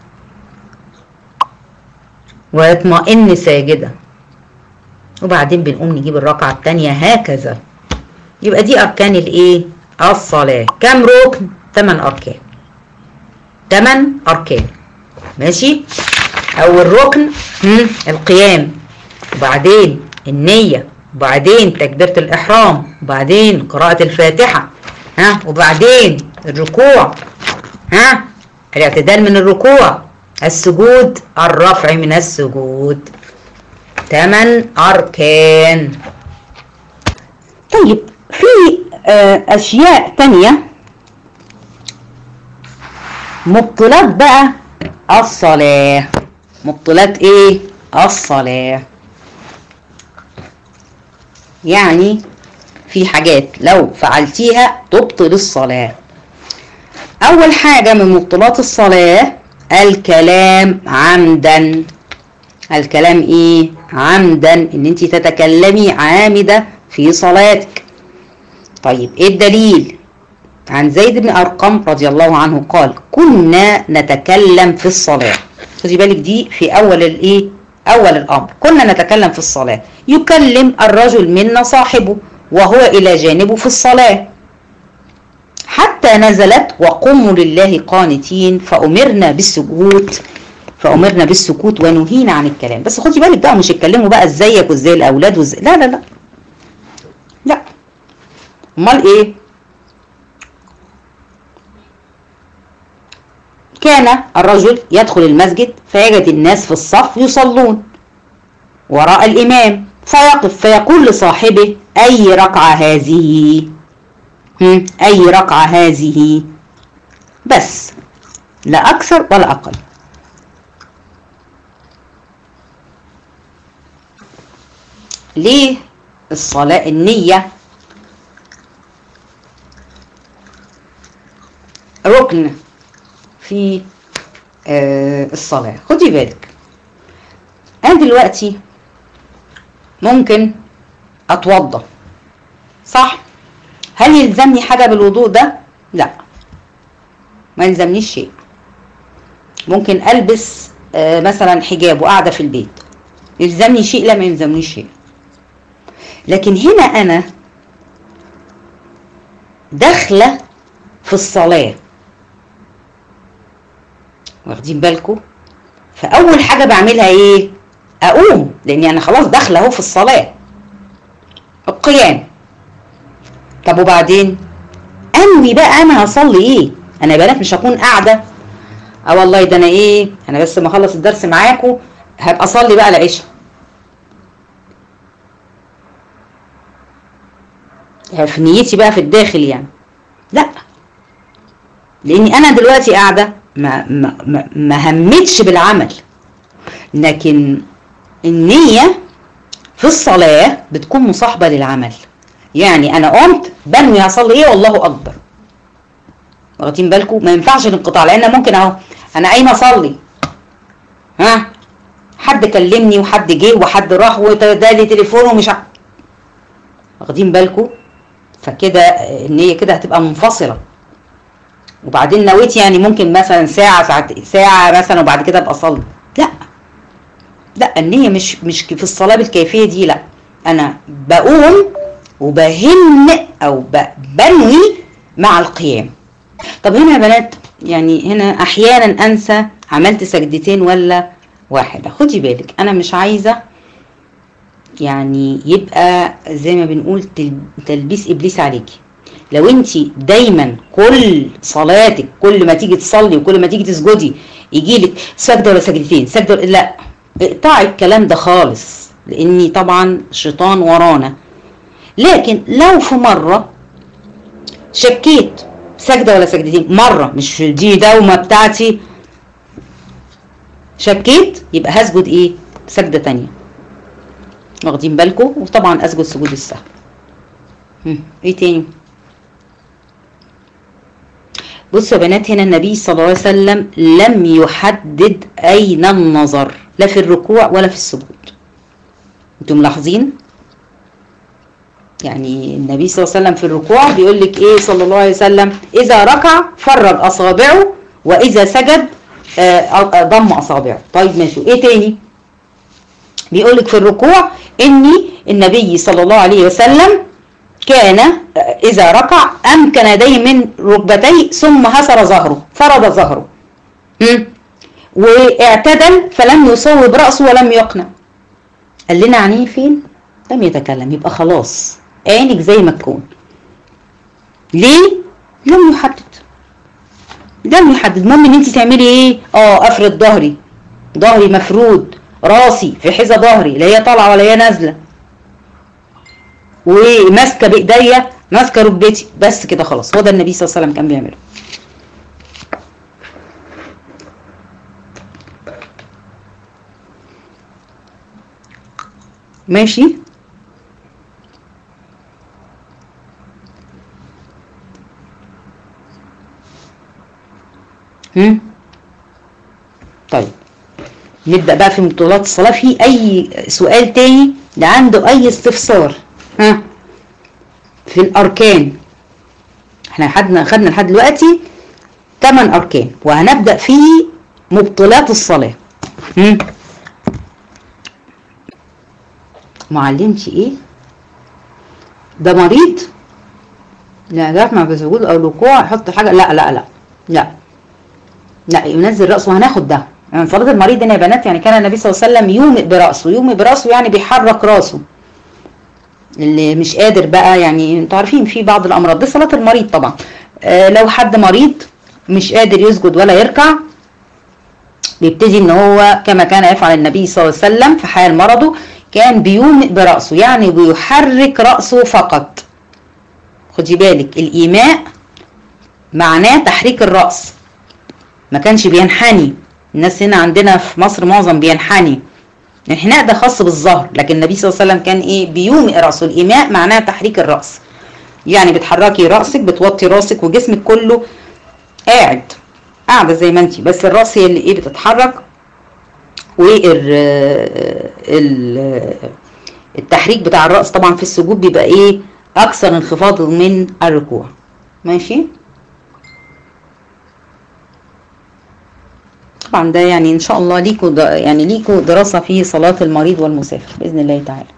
ويطمئن ساجدة وبعدين بنقوم نجيب الركعة التانية هكذا يبقى دي أركان الإيه؟ الصلاة كم ركن؟ تمن أركان تمن أركان ماشي؟ أول ركن هم، القيام وبعدين النية وبعدين تكبيرة الإحرام وبعدين قراءة الفاتحة ها وبعدين الركوع ها الاعتدال من الركوع السجود الرفع من السجود ثمان أركان طيب في آه، أشياء تانية مبطلات بقى الصلاة مبطلات ايه الصلاة يعني في حاجات لو فعلتيها تبطل الصلاة أول حاجة من مبطلات الصلاة الكلام عمدا الكلام ايه عمدا ان انت تتكلمي عامدة في صلاتك طيب ايه الدليل عن زيد بن أرقم رضي الله عنه قال كنا نتكلم في الصلاة خدي بالك دي في أول الإيه أول الأمر كنا نتكلم في الصلاة يكلم الرجل منا صاحبه وهو إلى جانبه في الصلاة حتى نزلت وقوموا لله قانتين فأمرنا بالسكوت فأمرنا بالسكوت ونهينا عن الكلام بس خدي بالك بقى مش يتكلموا بقى ازيك وازاي الأولاد وازاي لا لا لا لا امال ايه كان الرجل يدخل المسجد فيجد الناس في الصف يصلون وراء الإمام فيقف فيقول لصاحبه أي ركعة هذه هم، أي ركعة هذه بس لا أكثر ولا أقل ليه الصلاة النية ركن في آه، الصلاة خدي بالك أنا دلوقتي ممكن أتوضى صح هل يلزمني حاجة بالوضوء ده لا ما يلزمنيش شيء ممكن ألبس آه، مثلا حجاب وقاعدة في البيت يلزمني شيء لا ما يلزمنيش شيء لكن هنا أنا داخلة في الصلاة واخدين بالكم فاول حاجه بعملها ايه اقوم لاني انا خلاص داخله اهو في الصلاه القيام طب وبعدين انوي بقى انا هصلي ايه انا يا بنات مش هكون قاعده اه والله ده انا ايه انا بس ما اخلص الدرس معاكم هبقى اصلي بقى العشاء في نيتي بقى في الداخل يعني لا لاني انا دلوقتي قاعده ما ما ما, ما همتش بالعمل لكن النيه في الصلاه بتكون مصاحبه للعمل يعني انا قمت بنوي هصلي ايه والله اكبر واخدين بالكم ما ينفعش الانقطاع لان ممكن اهو انا قايمه اصلي ها حد كلمني وحد جه وحد راح وادالي تليفون ومش ع... واخدين بالكم فكده النيه كده هتبقى منفصله وبعدين نويت يعني ممكن مثلا ساعة ساعة ساعة مثلا وبعد كده ابقى اصلي لا لا النية مش مش في الصلاة بالكيفية دي لا انا بقوم وبهم او بنوي مع القيام طب هنا يا بنات يعني هنا احيانا انسى عملت سجدتين ولا واحدة خدي بالك انا مش عايزة يعني يبقى زي ما بنقول تلبيس ابليس عليكي لو انت دايما كل صلاتك كل ما تيجي تصلي وكل ما تيجي تسجدي يجي لك سجده ولا سجدتين سجده لا اقطعي الكلام ده خالص لاني طبعا شيطان ورانا لكن لو في مره شكيت سجده ولا سجدتين مره مش دي دومه بتاعتي شكيت يبقى هسجد ايه سجده تانية واخدين بالكم وطبعا اسجد سجود السهو ايه تاني بصوا يا بنات هنا النبي صلى الله عليه وسلم لم يحدد أين النظر لا في الركوع ولا في السجود انتم ملاحظين يعني النبي صلى الله عليه وسلم في الركوع بيقول لك ايه صلى الله عليه وسلم اذا ركع فرج اصابعه واذا سجد ضم اصابعه طيب ماشي ايه تاني بيقول لك في الركوع اني النبي صلى الله عليه وسلم كان إذا ركع أمكن يديه من ركبتيه ثم هسر ظهره فرد ظهره واعتدل فلم يصوب رأسه ولم يقنع قال لنا عينيه فين لم يتكلم يبقى خلاص عينك زي ما تكون ليه لم يحدد لم يحدد المهم ان انت تعملي ايه اه افرد ظهري ظهري مفرود راسي في حذا ظهري لا هي طالعه ولا هي نازله وماسكه بايديا ماسكه ركبتي بس كده خلاص هو ده النبي صلى الله عليه وسلم كان بيعمله ماشي هم طيب نبدأ بقى في مبطلات الصلاة في أي سؤال تاني ده عنده أي استفسار ها في الأركان احنا خدنا خدنا لحد دلوقتي 8 اركان وهنبدا في مبطلات الصلاه هم؟ معلمش ايه ده مريض لا دفع في سجود او ركوع يحط حاجه لا لا لا لا لا ينزل راسه هناخد ده يعني صلاه المريض هنا يا بنات يعني كان النبي صلى الله عليه وسلم يومئ براسه يومئ براسه يعني بيحرك راسه اللي مش قادر بقى يعني انتوا عارفين في بعض الامراض دي صلاه المريض طبعا آه لو حد مريض مش قادر يسجد ولا يركع بيبتدي ان هو كما كان يفعل النبي صلى الله عليه وسلم في حال مرضه كان بيومئ براسه يعني بيحرك راسه فقط خدي بالك الايماء معناه تحريك الراس ما كانش بينحني الناس هنا عندنا في مصر معظم بينحني الانحناء ده خاص بالظهر لكن النبي صلى الله عليه وسلم كان ايه بيومئ راسه الايماء معناه تحريك الراس يعني بتحركي راسك بتوطي راسك وجسمك كله قاعد قاعده زي ما انت بس الراس هي اللي ايه بتتحرك والتحريك بتاع الراس طبعا في السجود بيبقى ايه اكثر انخفاض من الركوع ماشي طبعا ده يعني ان شاء الله ليكوا يعني ليكوا دراسه في صلاه المريض والمسافر باذن الله تعالى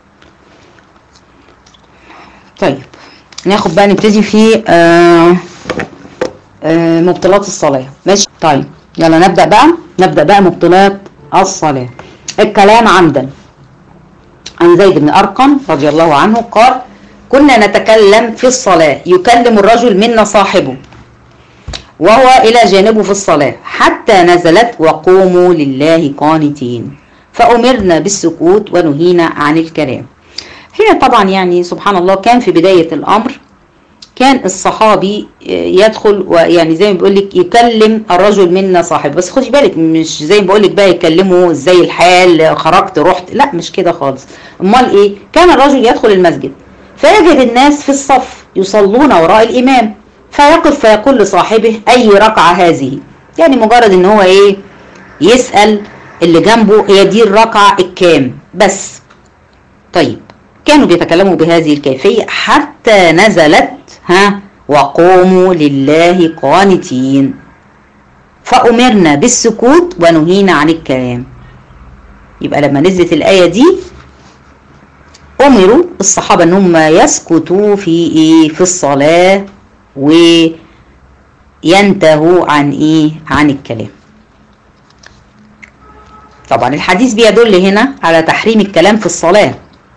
طيب ناخد بقى نبتدي في آه آه مبطلات الصلاه ماشي طيب يلا نبدا بقى نبدا بقى مبطلات الصلاه الكلام عمدا عن زيد بن ارقم رضي الله عنه قال كنا نتكلم في الصلاه يكلم الرجل منا صاحبه وهو إلى جانبه في الصلاة حتى نزلت وقوموا لله قانتين فأمرنا بالسكوت ونهينا عن الكلام هنا طبعا يعني سبحان الله كان في بداية الأمر كان الصحابي يدخل ويعني زي ما بيقول لك يكلم الرجل منا صاحب بس خدي بالك مش زي ما بقول لك بقى يكلمه ازاي الحال خرجت رحت لا مش كده خالص امال ايه كان الرجل يدخل المسجد فيجد الناس في الصف يصلون وراء الامام فيقف فيقول لصاحبه اي ركعه هذه يعني مجرد ان هو ايه يسال اللي جنبه هي دي الركعه الكام بس طيب كانوا بيتكلموا بهذه الكيفيه حتى نزلت ها وقوموا لله قانتين فأمرنا بالسكوت ونهينا عن الكلام يبقى لما نزلت الآية دي أمروا الصحابة أن هم يسكتوا في إيه في الصلاة وينتهوا عن إيه عن الكلام طبعا الحديث بيدل هنا على تحريم الكلام في الصلاة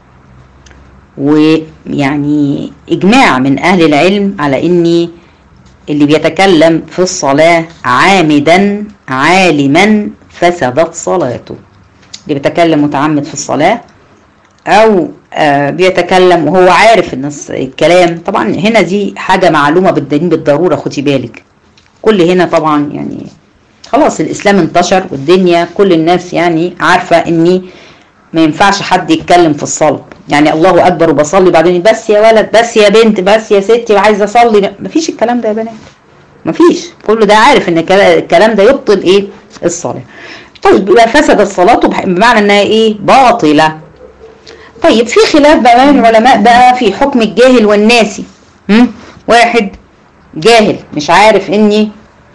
ويعني إجماع من أهل العلم على إن اللي بيتكلم في الصلاة عامدا عالما فسدت صلاته اللي بيتكلم متعمد في الصلاة أو آه بيتكلم وهو عارف إن الكلام طبعا هنا دي حاجة معلومة بالدليل بالضرورة خدي بالك كل هنا طبعا يعني خلاص الإسلام انتشر والدنيا كل الناس يعني عارفة إني ما ينفعش حد يتكلم في الصلاة يعني الله أكبر وبصلي بعدين بس يا ولد بس يا بنت بس يا ستي وعايزة أصلي مفيش الكلام ده يا بنات مفيش كل ده عارف إن الكلام ده يبطل إيه الصلاة طيب يبقى فسدت صلاته بمعنى إنها إيه باطلة طيب في خلاف بقى بين العلماء بقى في حكم الجاهل والناسي هم؟ واحد جاهل مش عارف إني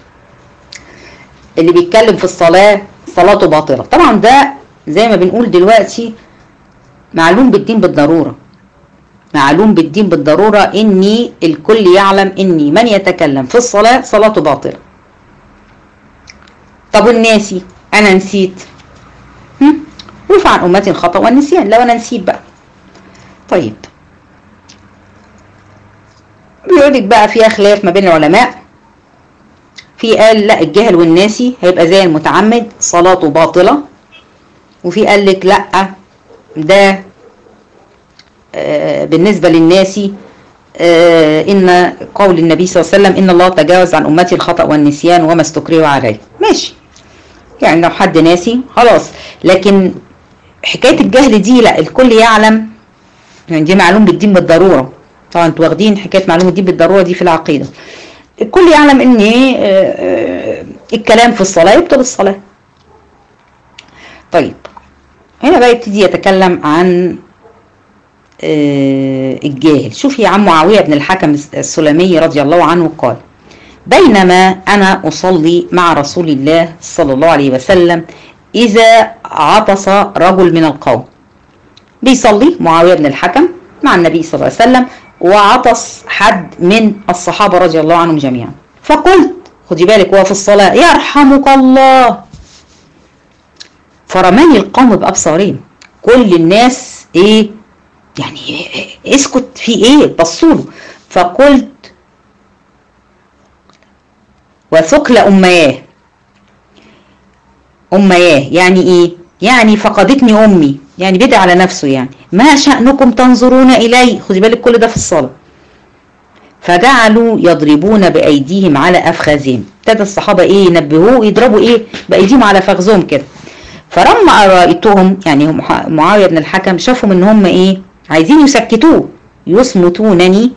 اللي بيتكلم في الصلاة صلاته باطلة طبعا ده زي ما بنقول دلوقتي معلوم بالدين بالضرورة معلوم بالدين بالضرورة اني الكل يعلم اني من يتكلم في الصلاة صلاته باطلة طب والناسي انا نسيت رفع عن امتي الخطأ والنسيان لو انا نسيت بقى طيب بيقولك بقى فيها خلاف ما بين العلماء في قال لا الجاهل والناسي هيبقى زي المتعمد صلاته باطلة وفي قال لك لا ده آه بالنسبة للناسي آه إن قول النبي صلى الله عليه وسلم إن الله تجاوز عن أمتي الخطأ والنسيان وما استكرهوا عليه ماشي يعني لو حد ناسي خلاص لكن حكاية الجهل دي لا الكل يعلم يعني دي معلوم بالدين بالضرورة طبعا انتوا واخدين حكاية معلوم الدين بالضرورة دي في العقيدة الكل يعلم ان آه الكلام في الصلاة يبطل الصلاة طيب هنا بقى يبتدي يتكلم عن آه، الجاهل شوف يا عم معاوية بن الحكم السلمي رضي الله عنه قال بينما أنا أصلي مع رسول الله صلى الله عليه وسلم إذا عطس رجل من القوم بيصلي معاوية بن الحكم مع النبي صلى الله عليه وسلم وعطس حد من الصحابة رضي الله عنهم جميعا فقلت خدي بالك وهو في الصلاة يرحمك الله فرماني القوم بأبصارهم كل الناس ايه يعني إيه- اسكت في ايه بصوله فقلت وثقل أمياه أمياه يعني إيه؟ يعني فقدتني أمي يعني بدأ على نفسه يعني ما شأنكم تنظرون إلي خدي بالك كل ده في الصلاة فجعلوا يضربون بأيديهم على أفخاذهم ابتدى الصحابة إيه ينبهوه يضربوا إيه بأيديهم على فخذهم كده فلما رأيتهم يعني هم- معاوية بن الحكم شافهم إن هم إيه عايزين يسكتوه يصمتونني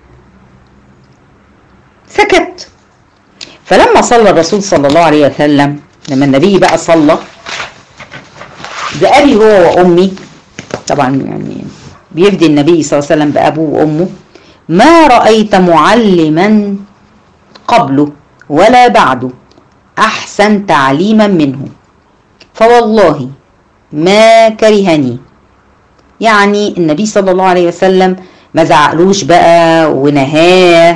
سكت فلما صلى الرسول صلى الله عليه وسلم لما النبي بقى صلى بأبي هو وأمي طبعا يعني بيفدي النبي صلى الله عليه وسلم بأبوه وأمه ما رأيت معلما قبله ولا بعده أحسن تعليما منه فوالله ما كرهني يعني النبي صلى الله عليه وسلم ما زعقلوش بقى ونهاه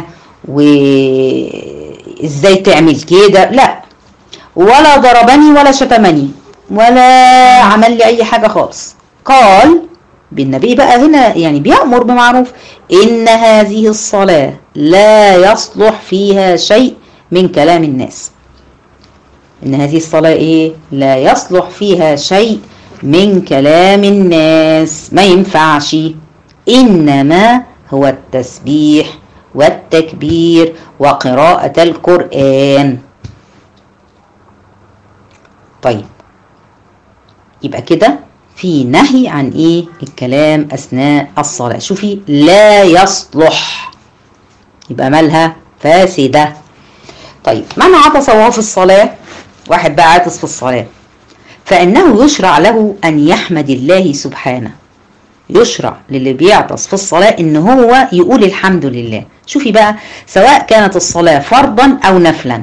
وازاي تعمل كده لا ولا ضربني ولا شتمني ولا عمل لي اي حاجة خالص قال بالنبي بقى هنا يعني بيأمر بمعروف إن هذه الصلاة لا يصلح فيها شيء من كلام الناس إن هذه الصلاة إيه؟ لا يصلح فيها شيء من كلام الناس ما ينفعش إنما هو التسبيح والتكبير وقراءة القرآن طيب يبقى كده في نهي عن ايه الكلام اثناء الصلاه شوفي لا يصلح يبقى مالها فاسده طيب من عطس وهو في الصلاه واحد بقى عاطس في الصلاه فانه يشرع له ان يحمد الله سبحانه يشرع للي بيعطس في الصلاه ان هو يقول الحمد لله شوفي بقى سواء كانت الصلاه فرضا او نفلا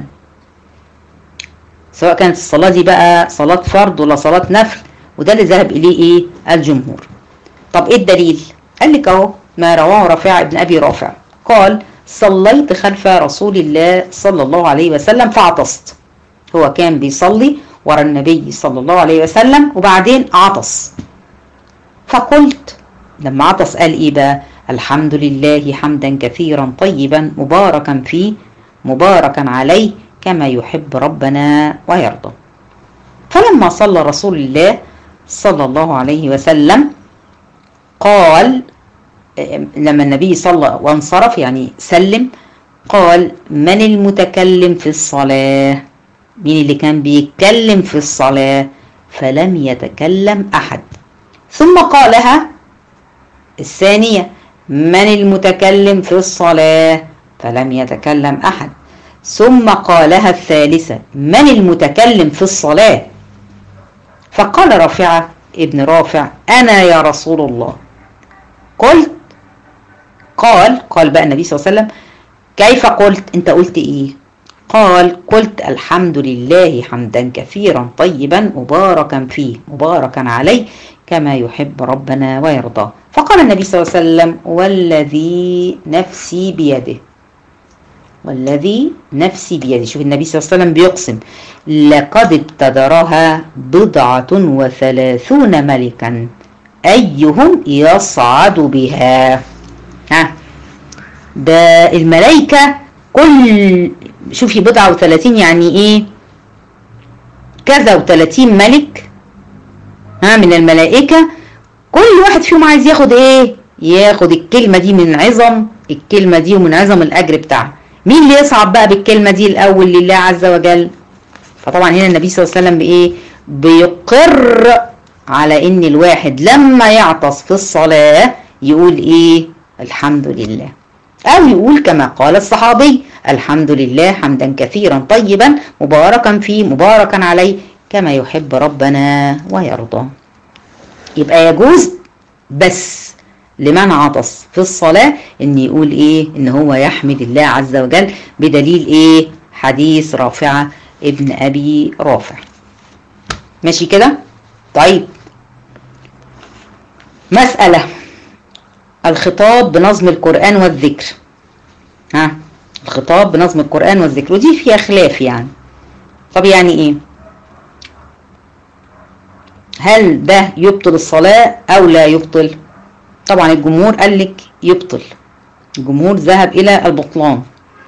سواء كانت الصلاه دي بقى صلاه فرض ولا صلاه نفل وده اللي ذهب اليه ايه الجمهور طب ايه الدليل قال لك اهو ما رواه رافع بن ابي رافع قال صليت خلف رسول الله صلى الله عليه وسلم فعطست هو كان بيصلي ورا النبي صلى الله عليه وسلم وبعدين عطس فقلت لما عطس قال ايه بقى الحمد لله حمدا كثيرا طيبا مباركا فيه مباركا عليه كما يحب ربنا ويرضى فلما صلى رسول الله صلى الله عليه وسلم قال لما النبي صلى وانصرف يعني سلم قال من المتكلم في الصلاة مين اللي كان بيتكلم في الصلاة فلم يتكلم أحد ثم قالها الثانية من المتكلم في الصلاة فلم يتكلم أحد ثم قالها الثالثة من المتكلم في الصلاة فقال رافعة ابن رافع أنا يا رسول الله قلت قال قال بقى النبي صلى الله عليه وسلم كيف قلت انت قلت ايه قال قلت الحمد لله حمدا كثيرا طيبا مباركا فيه مباركا عليه كما يحب ربنا ويرضى فقال النبي صلى الله عليه وسلم والذي نفسي بيده والذي نفسي بيده شوف النبي صلى الله عليه وسلم بيقسم لقد ابتدرها بضعة وثلاثون ملكا أيهم يصعد بها ها ده الملائكة كل شوفي بضعة وثلاثين يعني ايه كذا وثلاثين ملك ها من الملائكة كل واحد فيهم عايز ياخد ايه ياخد الكلمة دي من عظم الكلمة دي ومن عظم الأجر بتاعها مين اللي يصعب بقى بالكلمة دي الأول لله عز وجل فطبعا هنا النبي صلى الله عليه وسلم بإيه بيقر على إن الواحد لما يعطس في الصلاة يقول إيه الحمد لله أو يقول كما قال الصحابي الحمد لله حمدا كثيرا طيبا مباركا فيه مباركا عليه كما يحب ربنا ويرضى يبقى يجوز بس لمن عطس في الصلاة ان يقول ايه ان هو يحمد الله عز وجل بدليل ايه حديث رافعة ابن ابي رافع ماشي كده طيب مسألة الخطاب بنظم القرآن والذكر ها الخطاب بنظم القرآن والذكر ودي فيها خلاف يعني طب يعني ايه هل ده يبطل الصلاة او لا يبطل طبعا الجمهور قال لك يبطل الجمهور ذهب الى البطلان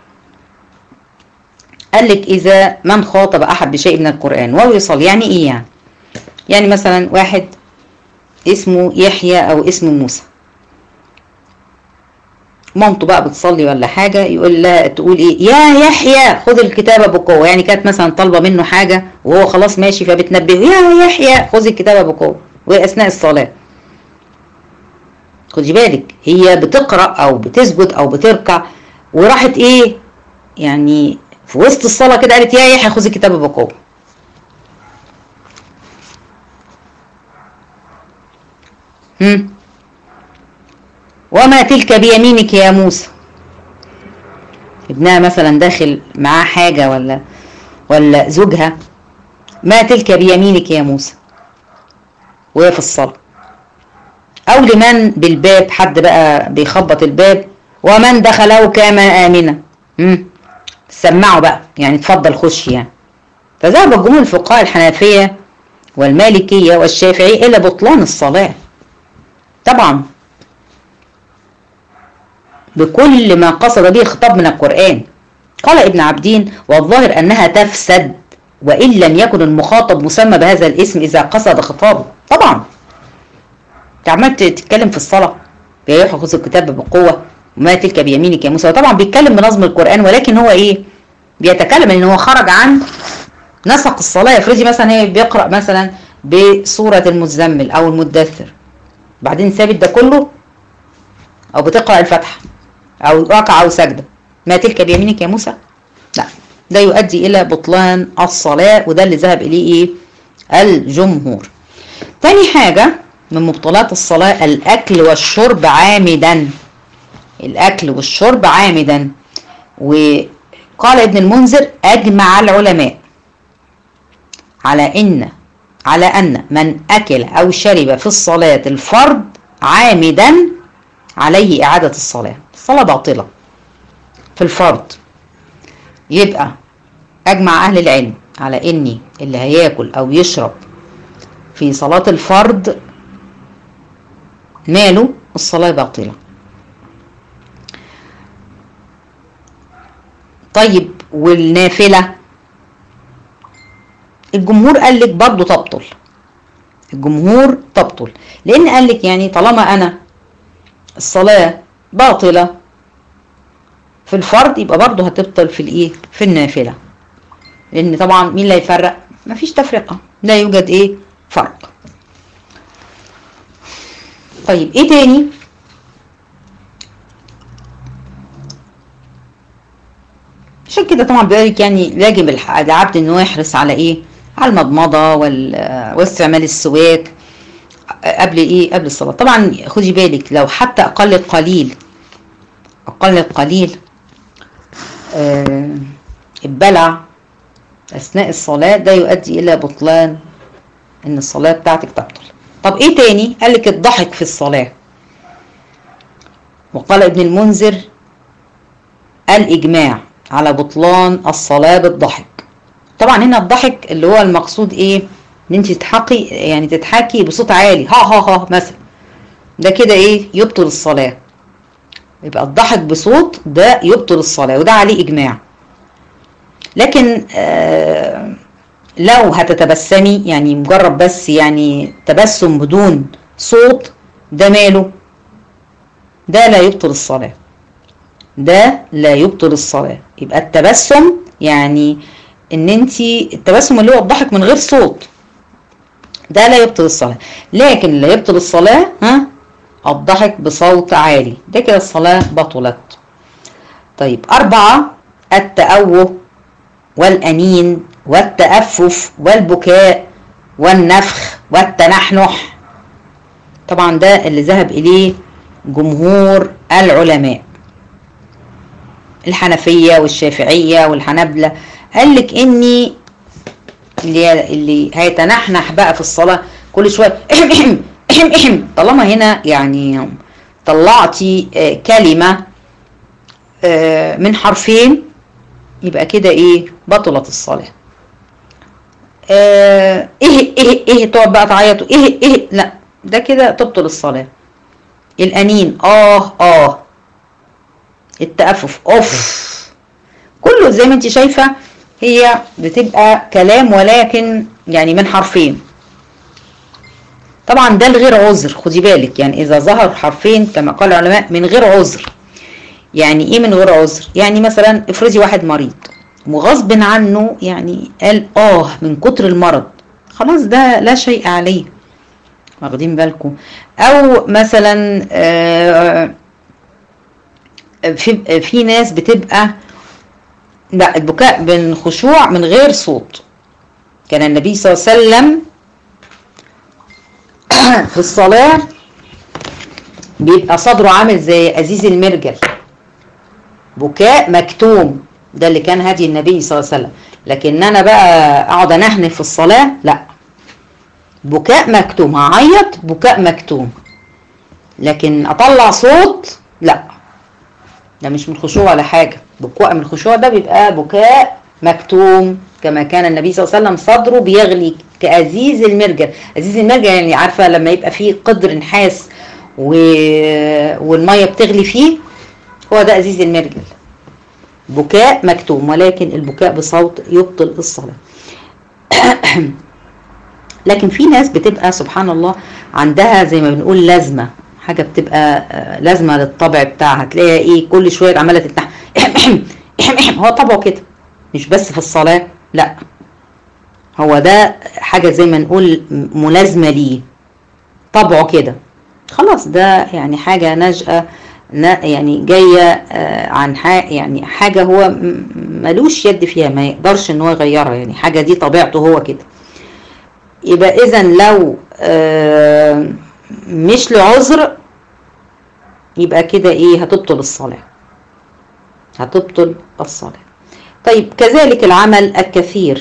قال لك اذا من خاطب احد بشيء من القرآن وهو يصلي يعني ايه يعني يعني مثلا واحد اسمه يحيى او اسمه موسى مامته بقى بتصلي ولا حاجة يقول لها تقول ايه يا يحيى خذ الكتابة بقوة يعني كانت مثلا طالبة منه حاجة وهو خلاص ماشي فبتنبهه يا يحيى خذ الكتابة بقوة وأثناء الصلاة خدي بالك هي بتقرأ أو بتسجد أو بتركع وراحت ايه يعني في وسط الصلاة كده قالت يا يحيى خذ الكتابة بقوة هم وما تلك بيمينك يا موسى ابنها مثلا داخل معاه حاجة ولا ولا زوجها ما تلك بيمينك يا موسى وهي في الصلاة أو لمن بالباب حد بقى بيخبط الباب ومن دخله كان آمنا مم. سمعوا بقى يعني اتفضل خش يعني فذهب الجمهور الفقهاء الحنفية والمالكية والشافعية إلى بطلان الصلاة طبعا بكل ما قصد به الخطاب من القرآن قال ابن عبدين والظاهر أنها تفسد وإن لم يكن المخاطب مسمى بهذا الاسم إذا قصد خطابه طبعا انت عمال تتكلم في الصلاة يا يحيى خذ الكتاب بقوة وما تلك بيمينك يا موسى طبعا بيتكلم بنظم القرآن ولكن هو ايه بيتكلم ان هو خرج عن نسق الصلاة افرضي مثلا هي بيقرأ مثلا بسورة المزمل او المدثر بعدين سابت ده كله او بتقرأ الفاتحة او ركعة او سجدة ما تلك بيمينك يا موسى لا ده يؤدي الى بطلان الصلاة وده اللي ذهب اليه ايه الجمهور تاني حاجة من مبطلات الصلاة الاكل والشرب عامدا الاكل والشرب عامدا وقال ابن المنذر اجمع العلماء على ان على ان من اكل او شرب في الصلاة الفرض عامدا عليه اعادة الصلاة الصلاة باطلة في الفرض يبقى اجمع اهل العلم على اني اللي هياكل او يشرب في صلاة الفرض ماله الصلاة باطلة طيب والنافلة الجمهور قال لك برضه تبطل الجمهور تبطل لان قال لك يعني طالما انا الصلاة باطلة في الفرض يبقى برضه هتبطل في الايه في النافلة لان طبعا مين اللي هيفرق مفيش تفرقة لا يوجد ايه فرق طيب ايه تاني عشان كده طبعا بيقولك يعني يجب العبد ان هو يحرص على ايه على المضمضة واستعمال السواك قبل ايه قبل الصلاة طبعا خدي بالك لو حتى اقل القليل اقل القليل آه البلع اثناء الصلاة ده يؤدي الى بطلان ان الصلاة بتاعتك تبطل طب ايه تاني قال لك الضحك في الصلاة وقال ابن المنذر الاجماع على بطلان الصلاة بالضحك طبعا هنا الضحك اللي هو المقصود ايه ان انت تضحكي يعني تضحكي بصوت عالي ها ها ها مثلا ده كده ايه يبطل الصلاة يبقى الضحك بصوت ده يبطل الصلاة وده عليه اجماع لكن آه لو هتتبسمي يعني مجرد بس يعني تبسم بدون صوت ده ماله ده لا يبطل الصلاة ده لا يبطل الصلاة يبقى التبسم يعني ان انت التبسم اللي هو الضحك من غير صوت ده لا يبطل الصلاة لكن اللي يبطل الصلاة ها الضحك بصوت عالي ده كده الصلاة بطلت طيب أربعة التأوه والأنين والتأفف والبكاء والنفخ والتنحنح طبعا ده اللي ذهب إليه جمهور العلماء الحنفية والشافعية والحنابلة قال لك اني اللي اللي هيتنحنح بقى في الصلاة كل شوية احم احم احم احم طالما هنا يعني طلعتي آه، كلمة آه، من حرفين يبقى كده ايه بطلت الصلاة آه، ايه ايه ايه تقعد بقى تعيط ايه ايه لا ده كده تبطل الصلاة الأنين اه اه التأفف اوف كله زي ما انت شايفة هي بتبقى كلام ولكن يعني من حرفين طبعا ده الغير عذر خدي بالك يعني اذا ظهر حرفين كما قال العلماء من غير عذر يعني ايه من غير عذر يعني مثلا افرضي واحد مريض وغصب عنه يعني قال اه من كتر المرض خلاص ده لا شيء عليه واخدين بالكم او مثلا آه، في في ناس بتبقى لا البكاء من خشوع من غير صوت كان النبي صلى الله عليه وسلم في الصلاة بيبقى صدره عامل زي أزيز المرجل بكاء مكتوم ده اللي كان هدي النبي صلى الله عليه وسلم لكن انا بقى اقعد انهنف في الصلاة لا بكاء مكتوم هعيط بكاء مكتوم لكن اطلع صوت لا ده مش من خشوع ولا حاجة بكاء من الخشوع ده بيبقى بكاء مكتوم كما كان النبي صلى الله عليه وسلم صدره بيغلي كأزيز المرجل أزيز المرجل يعني عارفة لما يبقى فيه قدر نحاس و... والمية بتغلي فيه هو ده أزيز المرجل بكاء مكتوم ولكن البكاء بصوت يبطل الصلاة لكن في ناس بتبقى سبحان الله عندها زي ما بنقول لازمة حاجة بتبقى آه، لازمة للطبع بتاعها تلاقيها ايه كل شوية عمالة تتنح هو طبعه كده مش بس في الصلاة لا هو ده حاجة زي ما نقول ملازمة ليه طبعه كده خلاص ده يعني حاجة نشأة نا- يعني جاية آه، عن حاجة يعني حاجة هو م- ملوش يد فيها ما يقدرش ان هو يغيرها يعني حاجة دي طبيعته هو كده يبقى اذا لو آه، مش لعذر يبقى كده ايه هتبطل الصلاة هتبطل الصلاة طيب كذلك العمل الكثير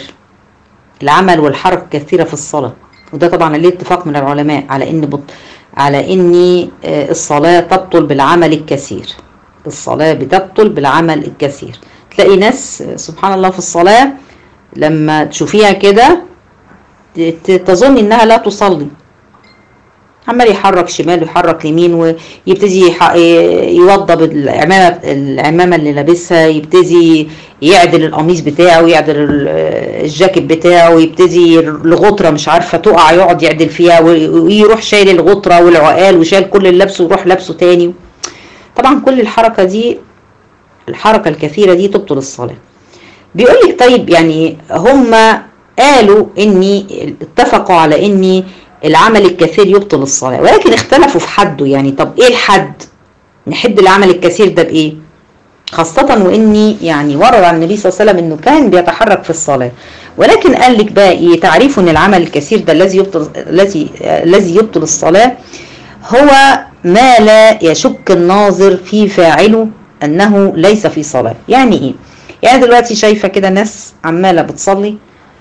العمل والحركة الكثيرة في الصلاة وده طبعا ليه اتفاق من العلماء على ان بط... على ان آه، الصلاة تبطل بالعمل الكثير الصلاة بتبطل بالعمل الكثير تلاقي ناس آه، سبحان الله في الصلاة لما تشوفيها كده ت- ت- تظن انها لا تصلي عمال يحرك شمال ويحرك يمين ويبتدي يح- يوضب العمامة العمامة اللي لابسها يبتدي يعدل القميص بتاعه يعدل ال- الجاكيت بتاعه يبتدي الغطرة مش عارفة تقع يقعد يعدل فيها وي- ويروح شايل الغطرة والعقال وشايل كل اللي لابسه ويروح لابسه تاني طبعا كل الحركة دي الحركة الكثيرة دي تبطل الصلاة بيقول لك طيب يعني هم قالوا اني اتفقوا على اني العمل الكثير يبطل الصلاة ولكن اختلفوا في حده يعني طب ايه الحد نحد العمل الكثير ده بايه خاصة واني يعني ورد عن النبي صلى الله عليه وسلم انه كان بيتحرك في الصلاة ولكن قال لك بقى ايه تعريف ان العمل الكثير ده الذي يبطل الذي الذي يبطل الصلاة هو ما لا يشك الناظر في فاعله انه ليس في صلاة يعني ايه يعني دلوقتي شايفة كده ناس عمالة بتصلي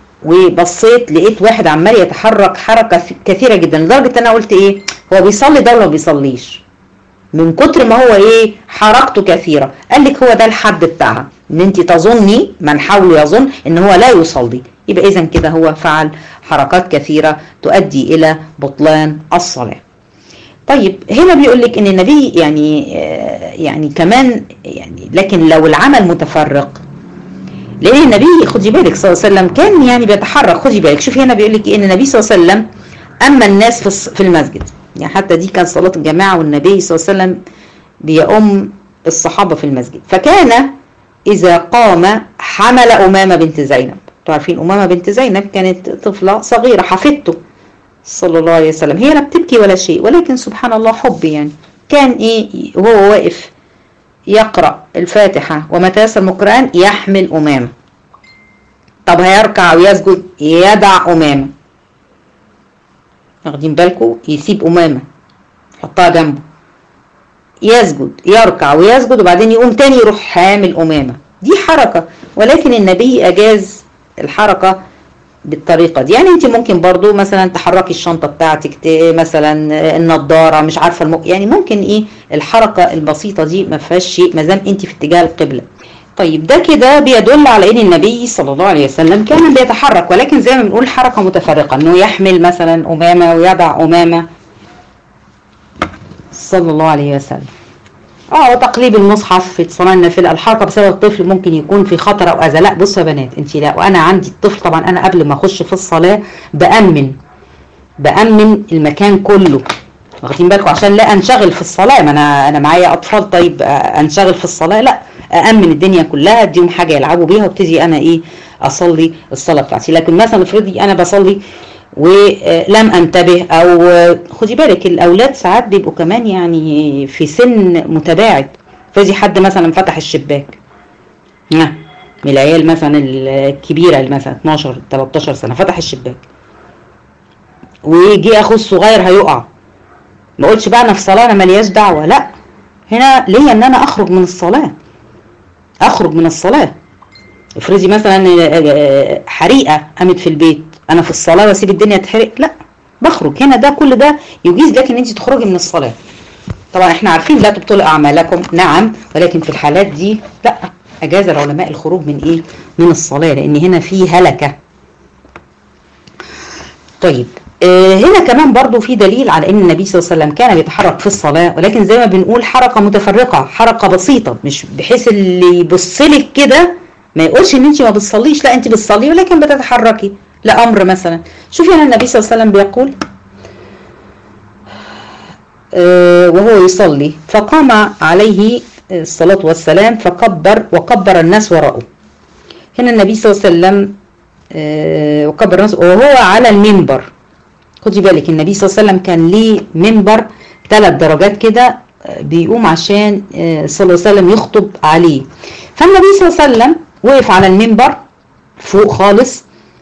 وبصيت لقيت واحد عمال يتحرك حركة كثيرة جدا لدرجة ان انا قلت ايه هو بيصلي ده ولا ما بيصليش من كتر ما هو ايه حركته كثيرة قال لك هو ده الحد بتاعها ان انت تظني من حوله يظن ان هو لا يصلي يبقى اذا كده هو فعل حركات كثيرة تؤدي الى بطلان الصلاة طيب هنا بيقول لك ان النبي يعني آه، يعني كمان يعني لكن لو العمل متفرق لان النبي خدي بالك صلى الله عليه وسلم كان يعني بيتحرك خدي بالك شوفي هنا بيقول لك إيه، ان النبي صلى الله عليه وسلم اما الناس في الص- في المسجد يعني حتى دي كان صلاه الجماعه والنبي صلى الله عليه وسلم بيؤم الصحابه في المسجد فكان اذا قام حمل امامه بنت زينب انتوا عارفين امامه بنت زينب كانت طفله صغيره حفيدته صلى الله عليه وسلم هي لا بتبكي ولا شيء ولكن سبحان الله حب يعني كان ايه وهو واقف يقرأ الفاتحة وما تيسر من القرآن يحمل أمامة طب هيركع ويسجد يدع أمامة واخدين بالكم يسيب أمامة يحطها جنبه يسجد يركع ويسجد وبعدين يقوم تاني يروح حامل أمامة دي حركة ولكن النبي أجاز الحركة بالطريقة دي يعني انت ممكن برضو مثلا تحركي الشنطة بتاعتك ت- مثلا النضارة مش عارفة الم... يعني ممكن ايه الحركة البسيطة دي ما فيهاش شيء ما دام انت في اتجاه القبلة طيب ده كده بيدل على ان النبي صلى الله عليه وسلم كان بيتحرك ولكن زي ما بنقول حركة متفرقة انه يحمل مثلا امامة ويضع امامة صلى الله عليه وسلم اه وتقليب المصحف في صلاة النافلة الحركة بسبب الطفل ممكن يكون في خطر او اذى لا بصوا يا بنات انت لا وانا عندي الطفل طبعا انا قبل ما اخش في الصلاة بأمن بأمن المكان كله واخدين بالكم عشان لا انشغل في الصلاة ما انا انا معايا اطفال طيب آه، انشغل في الصلاة لا أأمن الدنيا كلها اديهم حاجة يلعبوا بيها وابتدي انا ايه اصلي الصلاة بتاعتي لكن مثلا افرضي انا بصلي ولم انتبه او خدي بالك الاولاد ساعات بيبقوا كمان يعني في سن متباعد فدي حد مثلا فتح الشباك نعم من العيال مثلا الكبيره اللي مثلا 12 13 سنه فتح الشباك ويجي اخوه الصغير هيقع ما قلتش بقى انا في صلاه انا مالياش دعوه لا هنا ليا ان انا اخرج من الصلاه اخرج من الصلاه افرضي مثلا آه، حريقه قامت في البيت انا في الصلاه واسيب الدنيا تحرق لا بخرج هنا ده كل ده يجيز لك ان انت تخرجي من الصلاه طبعا احنا عارفين لا تبطلوا اعمالكم نعم ولكن في الحالات دي لا اجاز العلماء الخروج من ايه من الصلاه لان هنا في هلكه طيب آه، هنا كمان برضو في دليل على ان النبي صلى الله عليه وسلم كان بيتحرك في الصلاة ولكن زي ما بنقول حركة متفرقة حركة بسيطة مش بحيث اللي يبص لك كده ما يقولش ان انت ما بتصليش لا انت بتصلي ولكن بتتحركي لامر مثلا شوفي هنا النبي صلى الله عليه وسلم بيقول آه، وهو يصلي فقام عليه الصلاة والسلام فكبر وكبر الناس وراءه هنا النبي صلى الله عليه وسلم آه، وكبر الناس وهو على المنبر خدي بالك النبي صلى الله عليه وسلم كان ليه منبر ثلاث درجات كده آه، بيقوم عشان آه، صلى الله عليه وسلم يخطب عليه فالنبي صلى الله عليه وسلم وقف على المنبر فوق خالص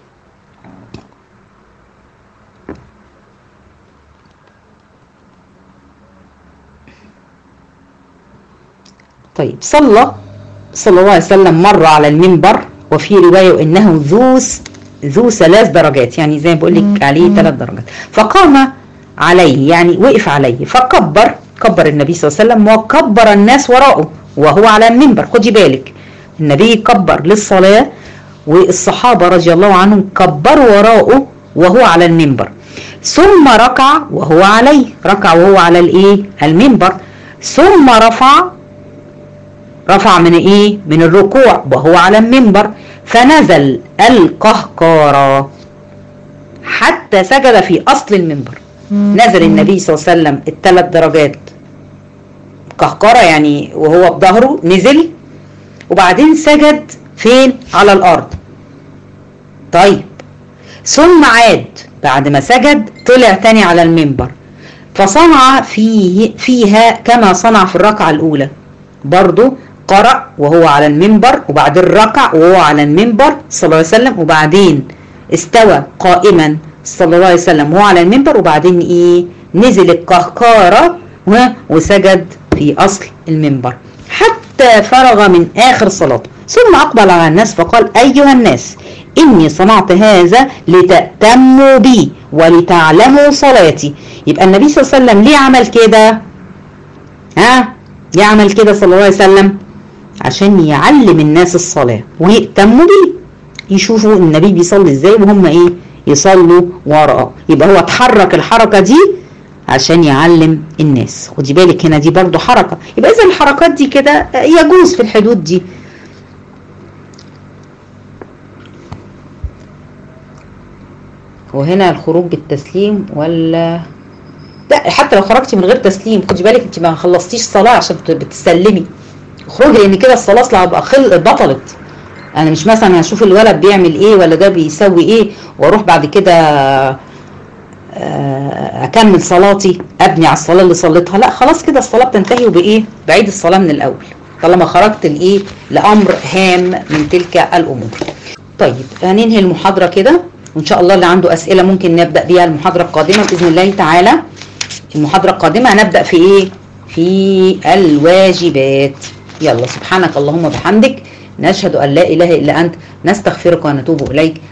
طيب صلى صلى الله عليه وسلم مر على المنبر وفي رواية انه ذو س- ذو ثلاث درجات يعني زي ما بقول لك عليه ثلاث درجات فقام عليه يعني وقف عليه فكبر كبر النبي صلى الله عليه وسلم وكبر الناس وراءه وهو على المنبر خدي بالك النبي كبر للصلاة والصحابة رضي الله عنهم كبروا وراءه وهو على المنبر ثم ركع وهو عليه ركع وهو على الايه المنبر ثم رفع رفع من ايه من الركوع وهو على المنبر فنزل القهقارة حتى سجد في اصل المنبر نزل النبي صلى الله عليه وسلم الثلاث درجات قهقرة يعني وهو بظهره نزل وبعدين سجد فين على الارض طيب ثم عاد بعد ما سجد طلع تاني على المنبر فصنع فيه فيها كما صنع في الركعة الأولى برضو قرأ وهو على المنبر وبعدين ركع وهو على المنبر صلى الله عليه وسلم وبعدين استوى قائما صلى الله عليه وسلم وهو على المنبر وبعدين ايه نزل القهقارة و- وسجد في أصل المنبر حتى فرغ من آخر صلاته ثم أقبل على الناس فقال أيها الناس إني صنعت هذا لتأتموا بي ولتعلموا صلاتي يبقى النبي صلى الله عليه وسلم ليه عمل كده ها يعمل كده صلى الله عليه وسلم عشان يعلم الناس الصلاة ويأتموا بيه يشوفوا النبي بيصلي ازاي وهم ايه يصلوا وراه يبقى هو اتحرك الحركة دي عشان يعلم الناس خدي بالك هنا دي برضو حركة يبقى اذا الحركات دي كده يجوز في الحدود دي وهنا الخروج بالتسليم ولا لا حتى لو خرجتي من غير تسليم خدي بالك انت ما خلصتيش صلاة عشان بت- بتسلمي اخرجي لان كده الصلاة اصلا هبقى خل بطلت انا مش مثلا هشوف الولد بيعمل ايه ولا ده بيسوي ايه واروح بعد كده آه، اكمل صلاتي ابني على الصلاة اللي صليتها لا خلاص كده الصلاة بتنتهي وبايه بعيد الصلاة من الاول طالما خرجت لايه لامر هام من تلك الامور طيب هننهي المحاضرة كده وان شاء الله اللي عنده اسئلة ممكن نبدأ بيها المحاضرة القادمة باذن الله تعالى المحاضرة القادمة هنبدأ في ايه في الواجبات يلا سبحانك اللهم وبحمدك نشهد أن لا إله إلا أنت نستغفرك ونتوب إليك